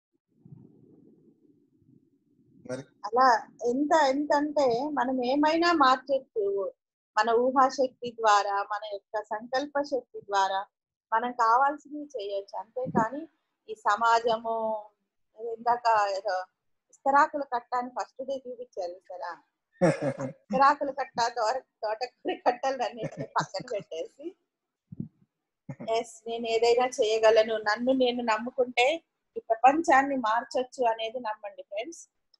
మరి అలా ఎంత ఎంత అంటే మనం ఏమైనా మార్చొచ్చు మన ఊహాశక్తి ద్వారా మన యొక్క సంకల్ప శక్తి ద్వారా మనం కావాల్సినవి చేయొచ్చు అంతేకాని ఈ సమాజము ఏదో ఇందాక ఏదో ఇస్తరాకుల కట్టాన్ని ఫస్ట్ డే చూపించారు కదా ఇస్తరాకుల కట్ట తోట తోటకూర కట్టలు అన్నిటిని పక్కన పెట్టేసి ఎస్ నేను ఏదైనా చేయగలను నన్ను నేను నమ్ముకుంటే ఈ ప్రపంచాన్ని మార్చొచ్చు అనేది నమ్మండి ఫ్రెండ్స్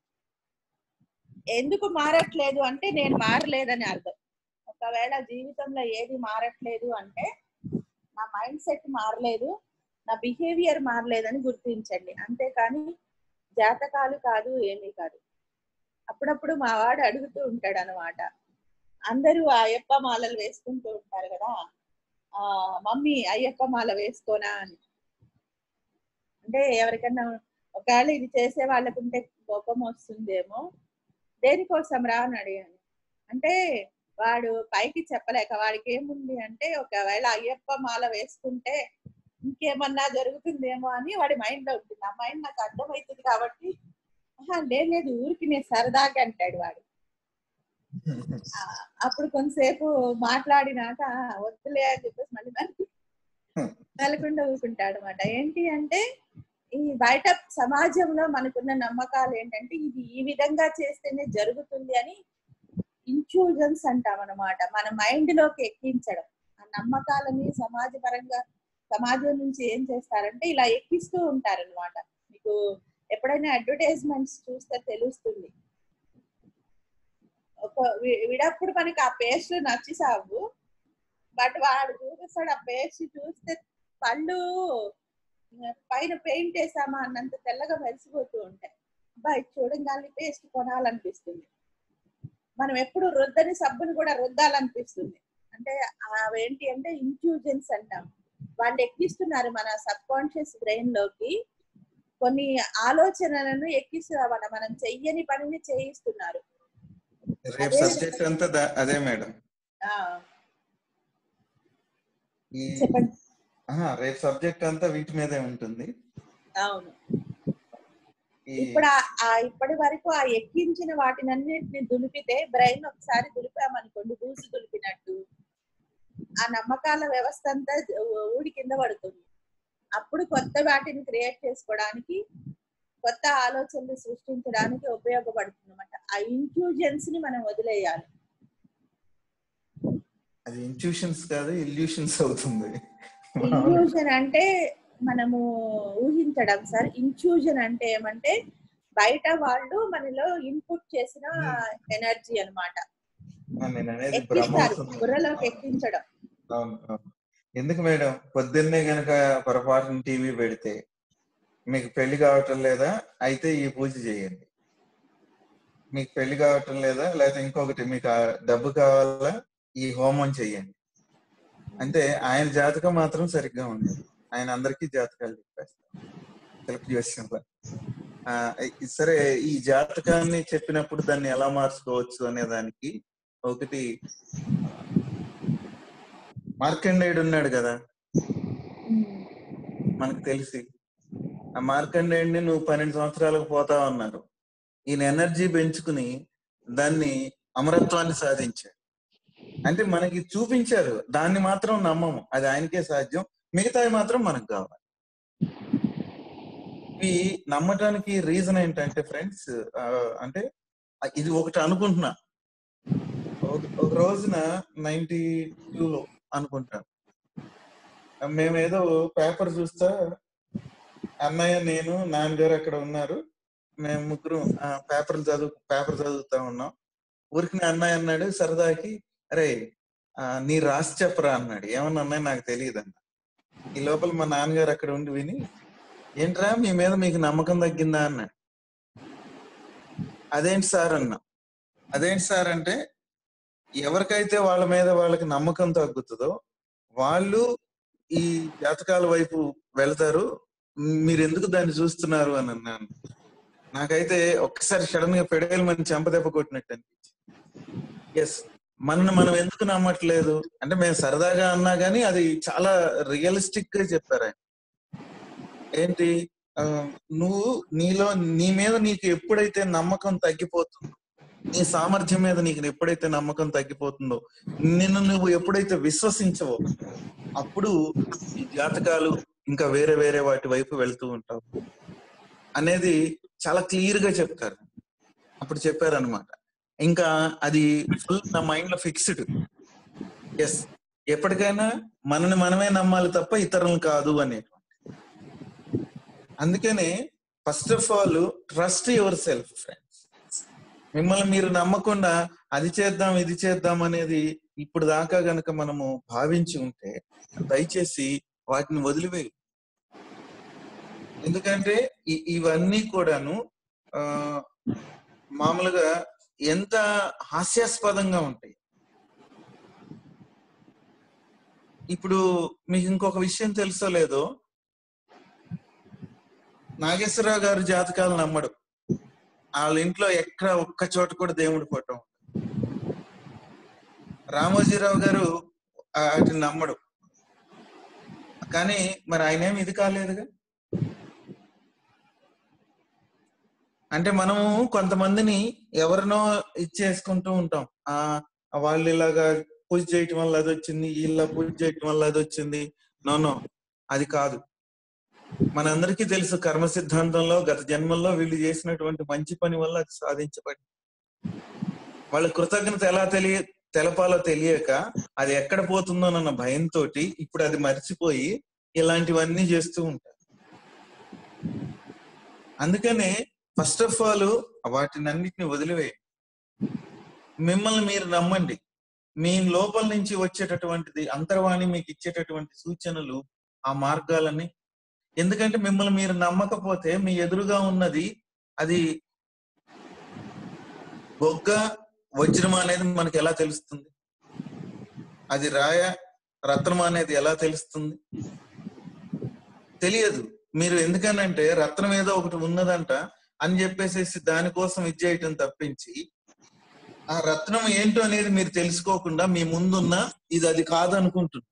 ఎందుకు మారట్లేదు అంటే నేను మారలేదని అర్థం ఒకవేళ జీవితంలో ఏది మారట్లేదు అంటే నా మైండ్ సెట్ మారలేదు నా బిహేవియర్ మారలేదని గుర్తించండి అంతేకాని జాతకాలు కాదు ఏమీ కాదు అప్పుడప్పుడు మా వాడు అడుగుతూ ఉంటాడు అనమాట అందరూ అయ్యప్ప మాలలు వేసుకుంటూ ఉంటారు కదా ఆ మమ్మీ అయ్యప్ప మాల వేసుకోనా అని అంటే ఎవరికన్నా ఒకవేళ ఇది చేసే వాళ్ళకుంటే కోపం వస్తుందేమో దేనికోసం రా అని అడిగాను అంటే వాడు పైకి చెప్పలేక వాడికి ఏముంది అంటే ఒకవేళ అయ్యప్ప మాల వేసుకుంటే ఇంకేమన్నా జరుగుతుందేమో అని వాడి మైండ్ లో ఉంటుంది ఆ మైండ్ నాకు అర్థమవుతుంది కాబట్టి "ఆహా, లేదు లేదు ఊరికి నేను సరదాగా అంటాడు వాడు ఆ, అప్పుడు కొంతసేపు మాట్లాడినాక "ఆ, వద్దులే అని చెప్పేసి మళ్ళీ దానికి నెలకుండా ఊరుకుంటాడు అనమాట ఏంటి అంటే ఈ బయట సమాజంలో మనకున్న నమ్మకాలు ఏంటంటే ఇది ఈ విధంగా చేస్తేనే జరుగుతుంది అని ఇంట్యూజన్స్ అంటాం అనమాట మన మైండ్ లోకి ఎక్కించడం ఆ నమ్మకాలని సమాజపరంగా సమాజం నుంచి ఏం చేస్తారంటే ఇలా ఎక్కిస్తూ ఉంటారన్నమాట మీకు ఎప్పుడైనా అడ్వర్టైజ్మెంట్స్ చూస్తే తెలుస్తుంది ఒక వి- విడప్పుడు మనకి ఆ పేస్ట్ నచ్చి సాగు బట్ వాడు చూపిస్తాడు ఆ పేస్ట్ చూస్తే పళ్ళు ఆ, పైన పెయింట్ వేసామా అన్నంత తెల్లగా మెరిసిపోతూ ఉంటాయి అబ్బాయి చూడంగానే పేస్ట్ కొనాలనిపిస్తుంది మనం ఎప్పుడు రుద్దని సబ్బుని కూడా రుద్దాలనిపిస్తుంది అంటే అవేంటి అంటే ఇంట్యూజెన్స్ అంటాం వాళ్ళు ఎక్కిస్తున్నారు మన సబ్ కాన్షియస్ బ్రెయిన్ లోకి కొన్ని ఆలోచనలను ఎక్కిస్తున్నారు మనం చెయ్యని పనిని చేయిస్తున్నారు రేపు సబ్జెక్ట్ అంతా దా- అదే మేడం ఆ, ఈ చెప్పండి ఆహా, రేపు సబ్జెక్ట్ అంతా వీటి మీదే ఉంటుంది అవును ఈ ఇప్పుడు ఆ- ఆ ఇప్పటి వరకు ఆ ఎక్కించిన వాటినన్నిటిని దులిపితే బ్రెయిన్ ఒకసారి దులిపామనుకోండి దూసి దులిపినట్టు ఆ నమ్మకాల వ్యవస్థ అంతా ఊ- ఊడి కింద పడుతుంది అప్పుడు కొత్త వాటిని క్రియేట్ చేసుకోవడానికి కొత్త ఆలోచనలు సృష్టించడానికి ఉపయోగపడుతుంది అనమాట ఆ ఇంట్యూజెన్స్ ని మనం వదిలేయాలి అది ఇన్ట్యూషన్స్ కాదు ఇల్యూషన్స్ అవుతుంది ఇంట్యూజన్ అంటే మనము ఊహించడం సార్ ఇంట్యూజన్ అంటే ఏమంటే బయట వాళ్ళు మనలో ఇన్పుట్ చేసిన ఎనర్జీ అన్నమాట ఆ, నేను అనేది ఎక్కిస్తారు బ్రహ్మోత్సవం. బుర్రలోకి ఎక్కించడం అవును అవును ఎందుకు మేడం పొద్దున్నే గనక పొరపాటున టీవీ పెడితే మీకు పెళ్లి కావటం లేదా అయితే ఈ పూజ చేయండి మీకు పెళ్లి కావటం లేదా లేదా ఇంకొకటి మీకు ఆ డబ్బు కావాలా ఈ హోమం చెయ్యండి అంటే ఆయన జాతకం మాత్రం సరిగ్గా ఉండదు ఆయన అందరికీ జాతకాలు చెప్పేస్తారు సెలెక్ట్ చేసిన సరే ఈ జాతకాన్ని చెప్పినప్పుడు దాన్ని ఎలా మార్చుకోవచ్చు అనే దానికి ఒకటి మార్కండేయుడు ఉన్నాడు కదా మనకు తెలిసి ఆ మార్కండేయుడిని నువ్వు పన్నెండు సంవత్సరాలకు పోతా ఉన్నారు ఈయన ఎనర్జీ పెంచుకుని దాన్ని అమరత్వాన్ని సాధించాడు అంటే మనకి చూపించారు దాన్ని మాత్రం నమ్మము అది ఆయనకే సాధ్యం మిగతావి మాత్రం మనకు కావాలి ఇవి నమ్మటానికి రీజన్ ఏంటంటే ఫ్రెండ్స్ అంటే ఇది ఒకటి అనుకుంటున్నా ఒక- ఒక రోజున నైన్టీ లో అనుకుంటాను మేమేదో పేపర్ చూస్తా అన్నయ్య నేను నాన్నగారు అక్కడ ఉన్నారు మేము ముగ్గురు పేపర్ చదువు పేపర్ చదువుతా ఉన్నాం ఊరికి నా అన్నయ్య అన్నాడు సరదాకి అరే ఆ, నీ రాసి చెప్పరా అన్నాడు ఏమన్నా అన్నయ్య నాకు తెలియదు అన్న ఈ లోపల మా నాన్నగారు అక్కడ ఉండి విని ఏంట్రా మీ మీద మీకు నమ్మకం తగ్గిందా అన్నాడు అదేంటి సార్ అన్నా అదేంటి సార్ అంటే ఎవరికైతే వాళ్ళ మీద వాళ్ళకి నమ్మకం తగ్గుతుందో వాళ్ళు ఈ జాతకాల వైపు వెళ్తారు మీరు ఎందుకు దాన్ని చూస్తున్నారు అని అన్నాను నాకైతే ఒక్కసారి సడన్ గా పెడేలు మన చెంపదెబ్బ కొట్టినట్టు అనిపించింది ఎస్ మనని మనం ఎందుకు నమ్మట్లేదు అంటే మేము సరదాగా అన్నా గానీ అది చాలా రియలిస్టిక్ గా చెప్పారు ఆయన ఏంటి ఆ, నువ్వు నీలో నీ మీద నీకు ఎప్పుడైతే నమ్మకం తగ్గిపోతుందో నీ సామర్థ్యం మీద నీకు ఎప్పుడైతే నమ్మకం తగ్గిపోతుందో నిన్ను నువ్వు ఎప్పుడైతే విశ్వసించవో అప్పుడు ఈ జాతకాలు ఇంకా వేరే వేరే వాటి వైపు వెళ్తూ ఉంటావు అనేది చాలా క్లియర్ గా చెప్తారు అప్పుడు చెప్పారనమాట ఇంకా అది ఫుల్ నా మైండ్ లో ఫిక్స్డ్ ఎస్ ఎప్పటికైనా మనని మనమే నమ్మాలి తప్ప ఇతరులను కాదు అనేటువంటి అందుకనే first of all trust yourself friends మిమ్మల్ని మీరు నమ్మకుండా అది చేద్దాం ఇది చేద్దాం అనేది ఇప్పుడు దాకా గనక మనము భావించి ఉంటే దయచేసి వాటిని వదిలివేయి ఎందుకంటే ఈ- ఇవన్నీ కూడాను ఆ మామూలుగా ఎంత హాస్యాస్పదంగా ఉంటాయి ఇప్పుడు మీకు ఇంకొక విషయం తెలుసో లేదో నాగేశ్వరరావు గారు జాతకాలు నమ్మడు వాళ్ళ ఇంట్లో ఎక్కడ ఒక్క చోట కూడా దేవుడి ఫోటో ఉండదు. రామోజీరావు గారు వాటిని నమ్మడు కానీ మరి ఆయన ఏమి ఇది కాలేదుగా అంటే మనము కొంతమందిని ఎవరినో ఇచ్చేసుకుంటూ ఉంటాం ఆ వాళ్ళు ఇలాగా పూజ చేయటం వల్ల అది వచ్చింది ఇలా పూజ చేయటం వల్ల అది వచ్చింది నో నో అది కాదు మనందరికీ తెలుసు కర్మ సిద్ధాంతంలో గత జన్మల్లో వీళ్ళు చేసినటువంటి మంచి పని వల్ల అది సాధించబడింది వాళ్ళ కృతజ్ఞత ఎలా తెలియ తెలపాలో తెలియక అది ఎక్కడ పోతుందోనన్న భయంతో ఇప్పుడు అది మర్చిపోయి ఇలాంటివన్నీ చేస్తూ ఉంటారు అందుకనే ఫస్ట్ ఆఫ్ ఆల్ వాటిని అన్నిటిని వదిలివేయండి మిమ్మల్ని మీరు నమ్మండి మీ లోపల నుంచి వచ్చేటటువంటిది అంతర్వాణి మీకు ఇచ్చేటటువంటి సూచనలు ఆ మార్గాలని ఎందుకంటే మిమ్మల్ని మీరు నమ్మకపోతే మీ ఎదురుగా ఉన్నది అది బొగ్గ వజ్రం అనేది మనకి ఎలా తెలుస్తుంది అది రాయ రత్నం అనేది ఎలా తెలుస్తుంది తెలియదు మీరు ఎందుకనంటే రత్నం ఏదో ఒకటి ఉన్నదంట అని చెప్పేసేసి దానికోసం ఇది చేయటం తప్పించి ఆ రత్నం ఏంటో అనేది మీరు తెలుసుకోకుండా మీ ముందున్న ఇది అది కాదనుకుంటుంది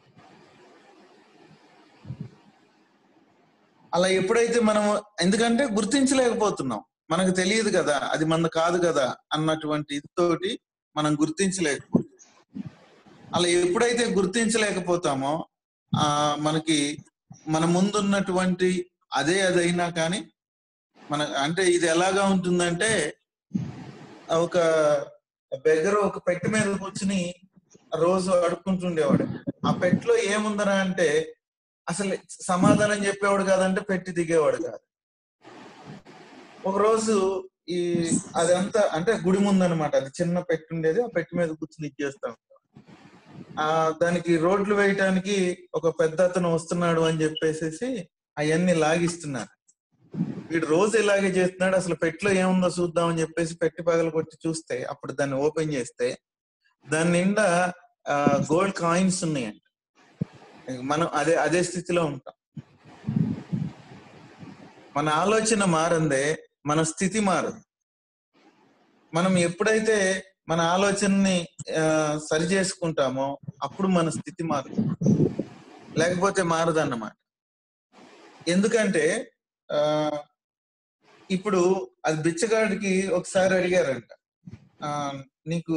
అలా ఎప్పుడైతే మనం ఎందుకంటే గుర్తించలేకపోతున్నాం మనకు తెలియదు కదా అది మన కాదు కదా అన్నటువంటి ఇదితోటి మనం గుర్తించలేకపోతున్నాం అలా ఎప్పుడైతే గుర్తించలేకపోతామో ఆ మనకి మన ముందున్నటువంటి అదే అదైనా కానీ మన అంటే ఇది ఎలాగా ఉంటుందంటే ఒక బెగర్ ఒక పెట్టె మీద కూర్చుని రోజు అడుక్కుంటుండేవాడు ఆ పెట్టెలో ఏముందరా అంటే అసలు సమాధానం చెప్పేవాడు కాదంటే పెట్టి దిగేవాడు కాదు ఒక రోజు ఈ అదంతా అంటే గుడి ముందనమాట అది చిన్న పెట్టి ఉండేది ఆ పెట్టి మీద కూర్చుని ఇచ్చేస్తాం ఆ దానికి రోడ్లు వేయటానికి ఒక పెద్ద అతను వస్తున్నాడు అని చెప్పేసేసి అవన్నీ లాగిస్తున్నారు వీడు రోజు ఇలాగే చేస్తున్నాడు అసలు పెట్టిలో ఏముందో చూద్దాం అని చెప్పేసి పెట్టి పగలు కొట్టి చూస్తే అప్పుడు దాన్ని ఓపెన్ చేస్తే దాని నిండా గోల్డ్ కాయిన్స్ ఉన్నాయంట మనం అదే అదే స్థితిలో ఉంటాం మన ఆలోచన మారందే మన స్థితి మారదు మనం ఎప్పుడైతే మన ఆలోచనని ఆ, సరి చేసుకుంటామో అప్పుడు మన స్థితి మారుతుంది లేకపోతే మారదన్నమాట ఎందుకంటే ఆ ఇప్పుడు అది బిచ్చగాడికి ఒకసారి అడిగారంట ఆ నీకు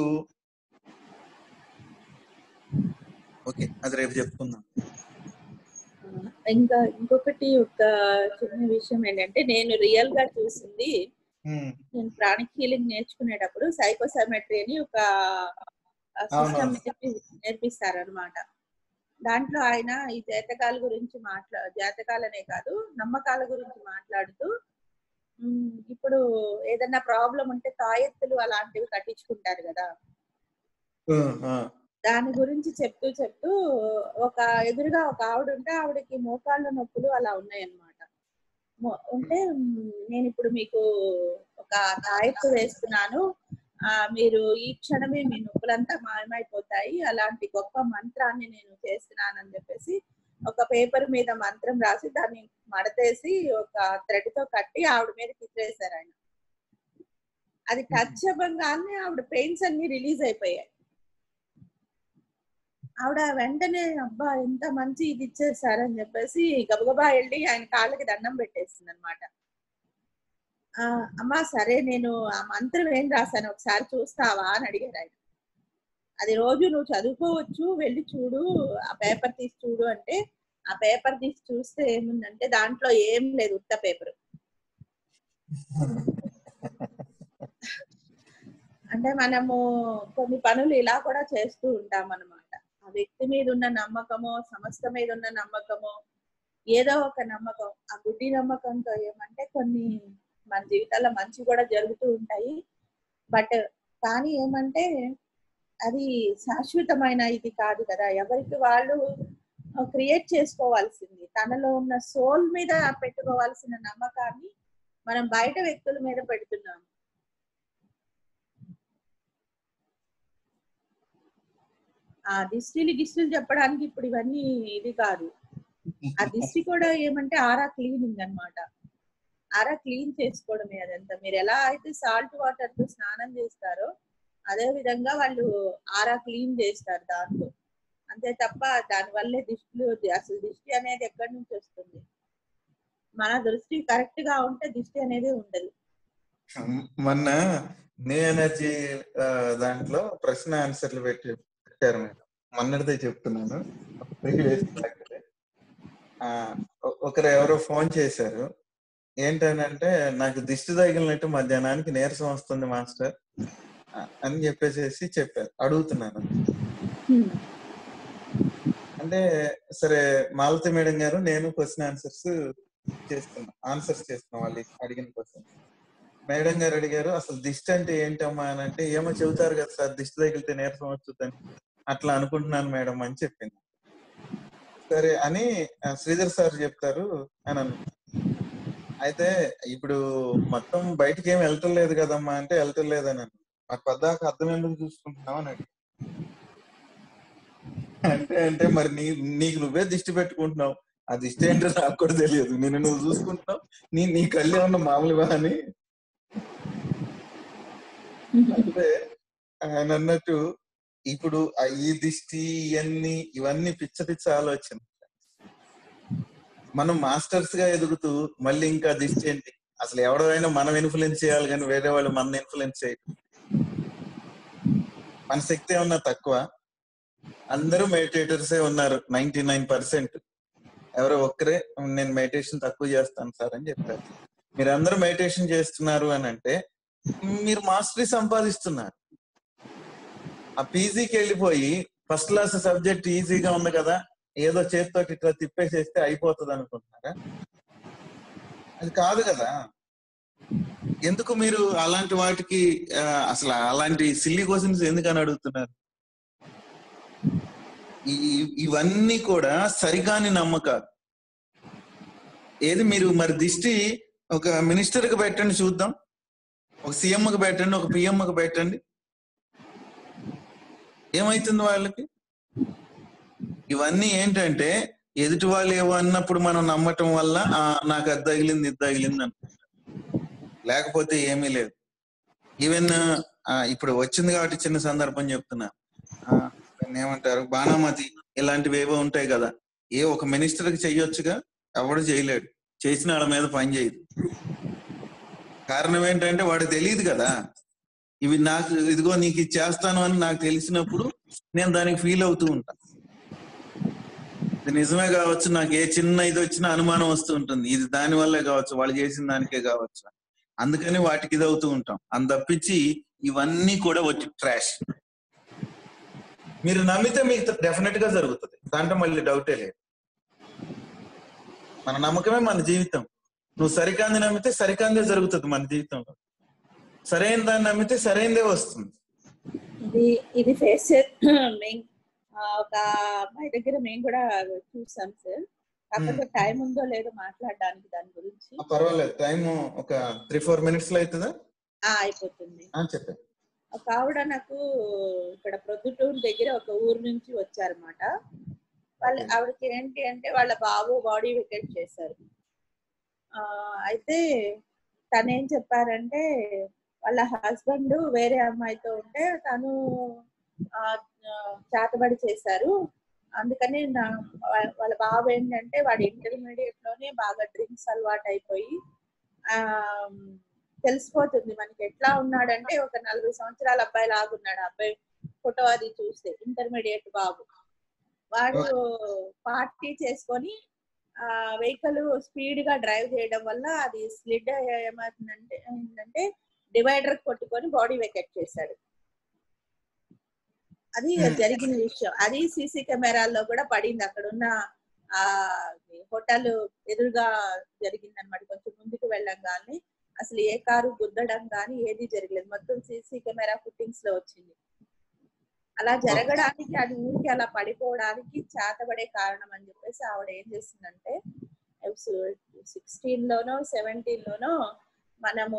ఓకే అది రేపు చెప్పుకుందాం ఇంకా ఇంకొకటి ఒక చిన్న విషయం ఏంటంటే నేను రియల్ గా చూసింది ఉమ్, నేను ప్రాణిక్ హీలింగ్ నేర్చుకునేటప్పుడు సైకోసమెట్రీ అని ఒక సిస్టమ్ నేర్పిస్తారు అనమాట దాంట్లో ఆయన ఈ జాతకాల గురించి మాట్లా జాతకాలనే కాదు నమ్మకాల గురించి మాట్లాడుతూ ఉమ్, ఇప్పుడు ఏదన్నా ప్రాబ్లం ఉంటే తాయెత్తులు అలాంటివి కట్టించుకుంటారు కదా ఉమ్, ఆ, దాని గురించి చెప్తూ చెప్తూ ఒక ఎదురుగా ఒక ఆవిడ ఉంటే ఆవిడకి మోకాళ్ళ నొప్పులు అలా ఉన్నాయన్నమాట మో- ఉంటే మ్, నేను ఇప్పుడు మీకు ఒక తాయెత్తు వేస్తున్నాను ఆ మీరు ఈ క్షణమే మీ నొప్పులంతా మాయమైపోతాయి అలాంటి గొప్ప మంత్రాన్ని నేను చేస్తున్నానని చెప్పేసి ఒక పేపర్ మీద మంత్రం రాసి దాన్ని మడతేసి ఒక థ్రెడ్ తో కట్టి ఆవిడ మీద కిచ్చేశారు ఆయన అది టచ్ అవ్వగానే ఆవిడ పెయిన్స్ అన్ని రిలీజ్ అయిపోయాయి ఆవిడ వెంటనే అబ్బా ఎంత మంచి ఇది ఇచ్చేసారని చెప్పేసి గబగబా వెళ్ళి ఆయన కాళ్ళకి దండం పెట్టేసింది అనమాట అమ్మా సరే నేను ఆ మంత్రం ఏం రాశాను ఒకసారి చూస్తావా అని అడిగారు ఆయన అది రోజు నువ్వు చదువుకోవచ్చు వెళ్ళి చూడు ఆ పేపర్ తీసి చూడు అంటే ఆ పేపర్ తీసి చూస్తే ఏముందంటే దాంట్లో ఏం లేదు ఉత్త పేపర్ అంటే మనము కొన్ని పనులు ఇలా కూడా చేస్తూ ఉంటాం అన్నమాట ఆ వ్యక్తి మీద ఉన్న నమ్మకమో సంస్థ మీద ఉన్న నమ్మకమో ఏదో ఒక నమ్మకం ఆ గుడ్డి నమ్మకంతో ఏమంటే కొన్ని మన జీవితాల్లో మంచి కూడా జరుగుతూ ఉంటాయి బట్ కానీ ఏమంటే అది శాశ్వతమైన ఇది కాదు కదా ఎవరికి వాళ్ళు క్రియేట్ చేసుకోవాల్సింది తనలో ఉన్న సోల్ మీద పెట్టుకోవాల్సిన నమ్మకాన్ని మనం బయట వ్యక్తుల మీద పెడుతున్నాం ఆ దిష్టిలు గిష్టిలు చెప్పడానికి ఇప్పుడు ఇవన్నీ ఇది కాదు ఆ దిష్టి కూడా ఏమంటే ఆరా క్లీనింగ్ అన్నమాట ఆరా క్లీన్ చేసుకోవడమే అదంతా మీరు ఎలా అయితే సాల్ట్ వాటర్ తో స్నానం చేస్తారో అదే విధంగా వాళ్ళు ఆరా క్లీన్ చేస్తారు దాంతో అంతే తప్ప దాని వల్లే దిష్టిలు అసలు దిష్టి అనేది ఎక్కడి నుంచి వస్తుంది మన దృష్టి కరెక్ట్ గా ఉంటే దిష్టి అనేది ఉండదు మొన్న న్యూ ఎనర్జీ ఆ, దాంట్లో ప్రశ్న ఆన్సర్లు పెట్టి పెట్టారు మీరు మొన్నటిదే చెప్తున్నాను Previous class. ఆ, ఒ- ఒకరు ఎవరో ఫోన్ చేశారు ఏంటనంటే నాకు దిష్టి తగిలినట్టు మధ్యాహ్నానికి నీరసం వస్తుంది మాస్టర్ ఆ, అని చెప్పేసి చెప్పారు అడుగుతున్నాను అంటే సరే మాలతి మేడం గారు నేను క్వశ్చన్ ఆన్సర్స్ చేస్తున్నా ఆన్సర్స్ చేస్తున్నాం వాళ్ళు అడిగిన క్వశ్చన్ మేడం గారు అడిగారు అసలు దిష్టి అంటే ఏంటమ్మా అని అంటే ఏమో చెబుతారు కదా సార్ దిష్టి తగిలితే నీరసం వస్తుందని అట్లా అనుకుంటున్నాను మేడం అని చెప్పింది సరే అని ఆ, శ్రీధర్ సార్ చెప్తారు అని అన్న అయితే ఇప్పుడు మొత్తం బయటికి ఏం వెళ్తలేదు కదమ్మా అంటే వెళ్తలేదు అని అన్నాను. మరి పద్దాక అర్థం ఎందుకు చూసుకుంటున్నావు అని అడిగాను. అంటే అంటే మరి నీ నీకు నువ్వే దిష్టి పెట్టుకుంటున్నావు ఆ దిష్టి ఏంటో నాకు కూడా తెలియదు నేను నువ్వు చూసుకుంటున్నావు నీ నీ కళ్ళు ఏమన్నా మామూలుగా అని అంటే ఆయన అన్నట్టు ఇప్పుడు ఆ ఈ దిష్టి ఇవన్నీ ఇవన్నీ పిచ్చ పిచ్చ ఆలోచన మనం మాస్టర్స్ గా ఎదుగుతూ మళ్ళీ ఇంకా దిష్టి ఏంటి అసలు ఎవరైనా మనం ఇన్ఫ్లుయెన్స్ చేయాలి కానీ వేరే వాళ్ళు మన ఇన్ఫ్లుయెన్స్ చేయరు మన శక్తి ఏమన్నా తక్కువ అందరూ మెడిటేటర్సే ఉన్నారు నైన్టీ నైన్ పర్సెంట్ ఎవరో ఒక్కరే నేను మెడిటేషన్ తక్కువ చేస్తాను సార్ అని చెప్పారు మీరు అందరూ మెడిటేషన్ చేస్తున్నారు అని అంటే మీరు మాస్టరీ సంపాదిస్తున్నారు ఆ పీజీకి వెళ్ళిపోయి ఫస్ట్ క్లాస్ సబ్జెక్ట్ ఈజీగా ఉంది కదా ఏదో చేతితో ఇట్లా తిప్పేసేస్తే అయిపోతుంది అనుకుంటున్నారా అది కాదు కదా ఎందుకు మీరు అలాంటి వాటికి ఆ, అసలు అలాంటి సిల్లీ క్వశ్చన్స్ ఎందుకని అడుగుతున్నారు ఈ- ఇవన్నీ కూడా సరికాని నమ్మకాలు ఏది మీరు మరి దిష్టి ఒక మినిస్టర్ కి పెట్టండి చూద్దాం ఒక సీఎం కి పెట్టండి ఒక పిఎం కి పెట్టండి ఏమైతుంది వాళ్ళకి ఇవన్నీ ఏంటంటే ఎదుటి వాళ్ళు ఏవో అన్నప్పుడు మనం నమ్మటం వల్ల "ఆ, నాకు అది తగిలింది ఇది తగిలింది అనుకుంటాం లేకపోతే ఏమీ లేదు ఈవెన్ ఇప్పుడు వచ్చింది కాబట్టి చిన్న సందర్భం చెప్తున్నా ఆ, దాన్ని ఏమంటారు బాణామతి ఇలాంటివి ఏవో ఉంటాయి కదా ఏ ఒక మినిస్టర్ కి చెయ్యొచ్చుగా ఎవడు చేయలేడు చేసిన వాళ్ళ మీద పని చేయదు కారణం ఏంటంటే వాడు తెలియదు కదా ఇవి నాకు ఇదిగో నీకు ఇది చేస్తాను అని నాకు తెలిసినప్పుడు నేను దానికి ఫీల్ అవుతూ ఉంటా ఇది నిజమే కావచ్చు నాకు ఏ చిన్న ఇది వచ్చినా అనుమానం వస్తూ ఉంటుంది ఇది దాని వల్లే కావచ్చు వాళ్ళు చేసిన దానికే కావచ్చు అందుకని వాటికి ఇది అవుతూ ఉంటాం అంత తప్పించి ఇవన్నీ కూడా వచ్చి ట్రాష్ మీరు నమ్మితే మీకు డెఫినెట్ గా జరుగుతుంది దాంట్లో మళ్ళీ డౌటే లేదు మన నమ్మకమే మన జీవితం నువ్వు సరికాంది నమ్మితే సరికాందే జరుగుతుంది మన జీవితంలో సరైన దాన్ని నమ్మితే సరైనదే వస్తుంది ఇది ఇది ఫేస్ మేము ఒక అమ్మాయి దగ్గర మేము కూడా చూసాం సార్ కాకపోతే టైం ఉందో లేదో మాట్లాడడానికి దాని గురించి ఆ, పర్వాలేదు టైం ఒక త్రీ ఫోర్ మినిట్స్ లో అవుతుందా ఆ, అయిపోతుంది ఆ, చెప్పండి ఒక ఆవిడ నాకు ఇక్కడ ప్రొద్దుటూరు దగ్గర ఒక ఊరు నుంచి వచ్చారన్నమాట వాళ్ళ ఆవిడకి ఏంటి అంటే వాళ్ళ బాబు బాడీ వికెట్ చేశారు ఆ, అయితే తను ఏం చెప్పారంటే వాళ్ళ హస్బెండ్ వేరే అమ్మాయితో ఉంటే తను ఆ, ఆ, చేతబడి చేశారు అందుకని నా వా- వాళ్ళ బాబు ఏంటంటే వాడు ఇంటర్మీడియట్ లోనే బాగా డ్రింక్స్ అలవాటు అయిపోయి ఆ తెలిసిపోతుంది మనకి ఎట్లా ఉన్నాడంటే ఒక నలభై సంవత్సరాల అబ్బాయి లాగున్నాడు ఆ అబ్బాయి ఫోటో అది చూస్తే ఇంటర్మీడియట్ బాబు వాడు పార్టీ చేసుకొని ఆ వెహికల్ స్పీడ్ గా డ్రైవ్ చేయడం వల్ల అది స్లిడ్ ఏమవుతుందంటే ఏంటంటే డివైడర్ కొట్టుకొని బాడీ వెకెట్ చేశాడు అది Hmm. జరిగిన విషయం అది సీసీ కెమెరాల్లో కూడా పడింది అక్కడ ఉన్న ఆ హోటల్ ఎదురుగా జరిగింది అనమాట కొంచెం ముందుకు వెళ్ళంగానే అసలు ఏ కారు గుద్దడం కానీ ఏది జరగలేదు మొత్తం సీసీ కెమెరా ఫుట్టింగ్స్ లో వచ్చింది అలా జరగడానికి అది ఊరికి అలా పడిపోవడానికి చేతబడే కారణం అని చెప్పేసి ఆవిడ ఏం చేసిందంటే సిక్స్టీన్ లోనో సెవెంటీన్ లోనో మనము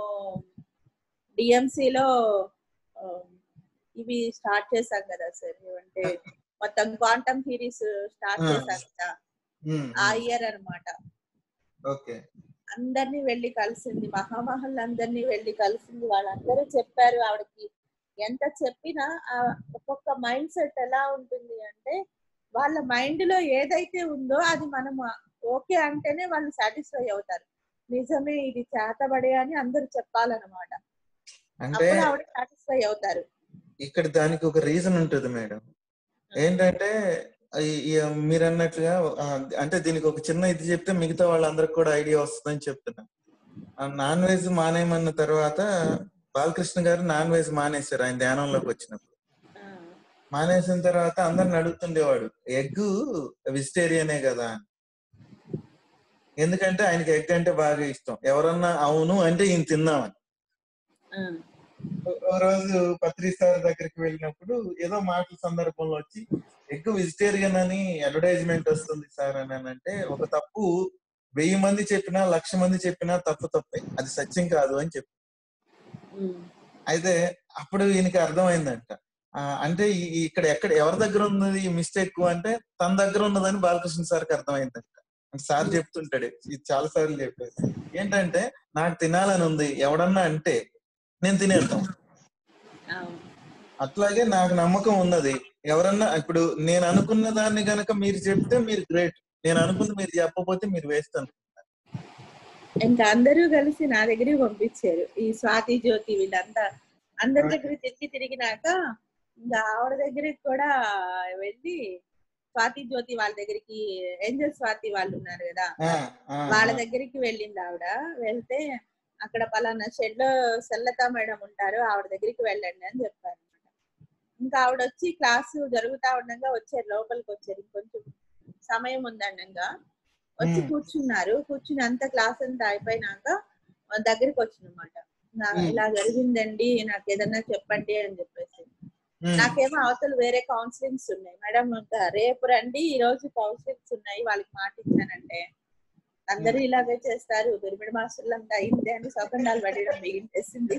DMC లో ఆ, ఇవి స్టార్ట్ చేశాం కదా సార్ ఏమంటే మొత్తం క్వాంటమ్ థీరీస్ స్టార్ట్ ఆ. చేశాం కదా ఉమ్, ఆ ఇయర్ అన్నమాట ఓకే అందరినీ వెళ్ళి కలిసింది మహామహల్ అందరినీ వెళ్ళి కలిసింది వాళ్ళందరూ చెప్పారు ఆవిడకి ఎంత చెప్పినా ఆ ఒక్కొక్క మైండ్ సెట్ ఎలా ఉంటుంది అంటే వాళ్ళ మైండ్ లో ఏదైతే ఉందో అది మనం ఓకే అంటేనే వాళ్ళు సాటిస్ఫై అవుతారు నిజమే ఇది చేతబడే అని అందరూ చెప్పాలన్నమాట అంటే అప్పుడు ఆవిడ సాటిస్ఫై అవుతారు ఇక్కడ దానికి ఒక రీజన్ ఉంటుంది మేడం ఏంటంటే ఈ- ఈ మీరు అన్నట్లుగా ఆ, అంటే దీనికి ఒక చిన్న ఇది చెప్తే మిగతా వాళ్ళందరికి కూడా ఐడియా వస్తుందని చెప్తున్నా నాన్ వెజ్ మానేయమన్న తర్వాత బాలకృష్ణ గారు నాన్ వెజ్ మానేశారు ఆయన ధ్యానంలోకి వచ్చినప్పుడు ఆ, మానేసిన తర్వాత అందరిని అడుగుతుండేవాడు ఎగ్ వెజిటేరియనే కదా అని ఎందుకంటే ఆయనకి ఎగ్ అంటే బాగా ఇష్టం ఎవరన్నా అవును అంటే ఈయన తిందామని ఆ, ఓ- ఓ రోజు పత్రి సార్ దగ్గరికి వెళ్ళినప్పుడు ఏదో మాటల సందర్భంలో వచ్చి ఎగ్ వెజిటేరియన్ అని అడ్వర్టైజ్మెంట్ వస్తుంది సార్ అని అని అంటే ఒక తప్పు వెయ్యి మంది చెప్పినా లక్ష మంది చెప్పినా తప్పు తప్పే అది సత్యం కాదు అని చెప్పి ఉమ్, అయితే అప్పుడు ఈయనకి అర్థమైందంట ఆ, అంటే ఈ- ఈ ఇక్కడ ఎక్కడ ఎవరి దగ్గర ఉన్నది ఈ మిస్టేక్ అంటే తన దగ్గర ఉన్నదని బాలకృష్ణ సార్కి అర్థమైందంట అంటే సార్ చెప్తుంటాడు ఇది చాలా సార్లు చెప్పారు ఏంటంటే నాకు తినాలని ఉంది ఎవడన్నా అంటే నేను తినేద్దాం అవును అట్లాగే నాకు నమ్మకం ఉన్నది ఎవరన్నా ఇప్పుడు నేను అనుకున్న దాన్ని గనక మీరు చెప్తే మీరు గ్రేట్ నేను అనుకుంది మీరు చెప్పకపోతే మీరు వేస్ట్ అనుకుంటారు ఇంకా అందరూ కలిసి నా దగ్గరికి పంపించారు ఈ స్వాతి జ్యోతి వీళ్ళంతా అందరి దగ్గర తిరిగి తిరిగినాక ఇంకా ఆవిడ దగ్గరికి కూడా వెళ్ళి స్వాతి జ్యోతి వాళ్ళ దగ్గరికి ఏంజల్ స్వాతి వాళ్ళు ఉన్నారు కదా ఆ, ఆ, వాళ్ళ ఆ. దగ్గరికి వెళ్ళింది ఆవిడ వెళ్తే అక్కడ పలానా షెడ్ లో సెల్లత మేడం ఉంటారు ఆవిడ దగ్గరికి వెళ్ళండి అని చెప్పారు అనమాట ఇంకా ఆవిడ వచ్చి క్లాసు జరుగుతా ఉండగా వచ్చారు లోపలికి వచ్చారు ఇంకొంచెం సమయం ఉందనగా వచ్చి మ్మ్. కూర్చున్నారు కూర్చుని అంత క్లాస్ అంతా అయిపోయినాక వాళ్ళ దగ్గరికి వచ్చిందన్నమాట నా మ్మ్. ఇలా జరిగిందండి నాకు ఏదన్నా చెప్పండి అని చెప్పేసి ఉమ్, నాకేమో అవతల వేరే కౌన్సిలింగ్స్ ఉన్నాయి మేడం ఇంకా రేపు రండి ఈ రోజు కౌన్సిలింగ్స్ ఉన్నాయి వాళ్ళకి మాట ఇచ్చానంటే అందరూ ఇలాగే చేస్తారు పిరమిడ్ మాస్టర్లు అంతా అయింది అని సౌకండాలు పడడం మిగిలించేసింది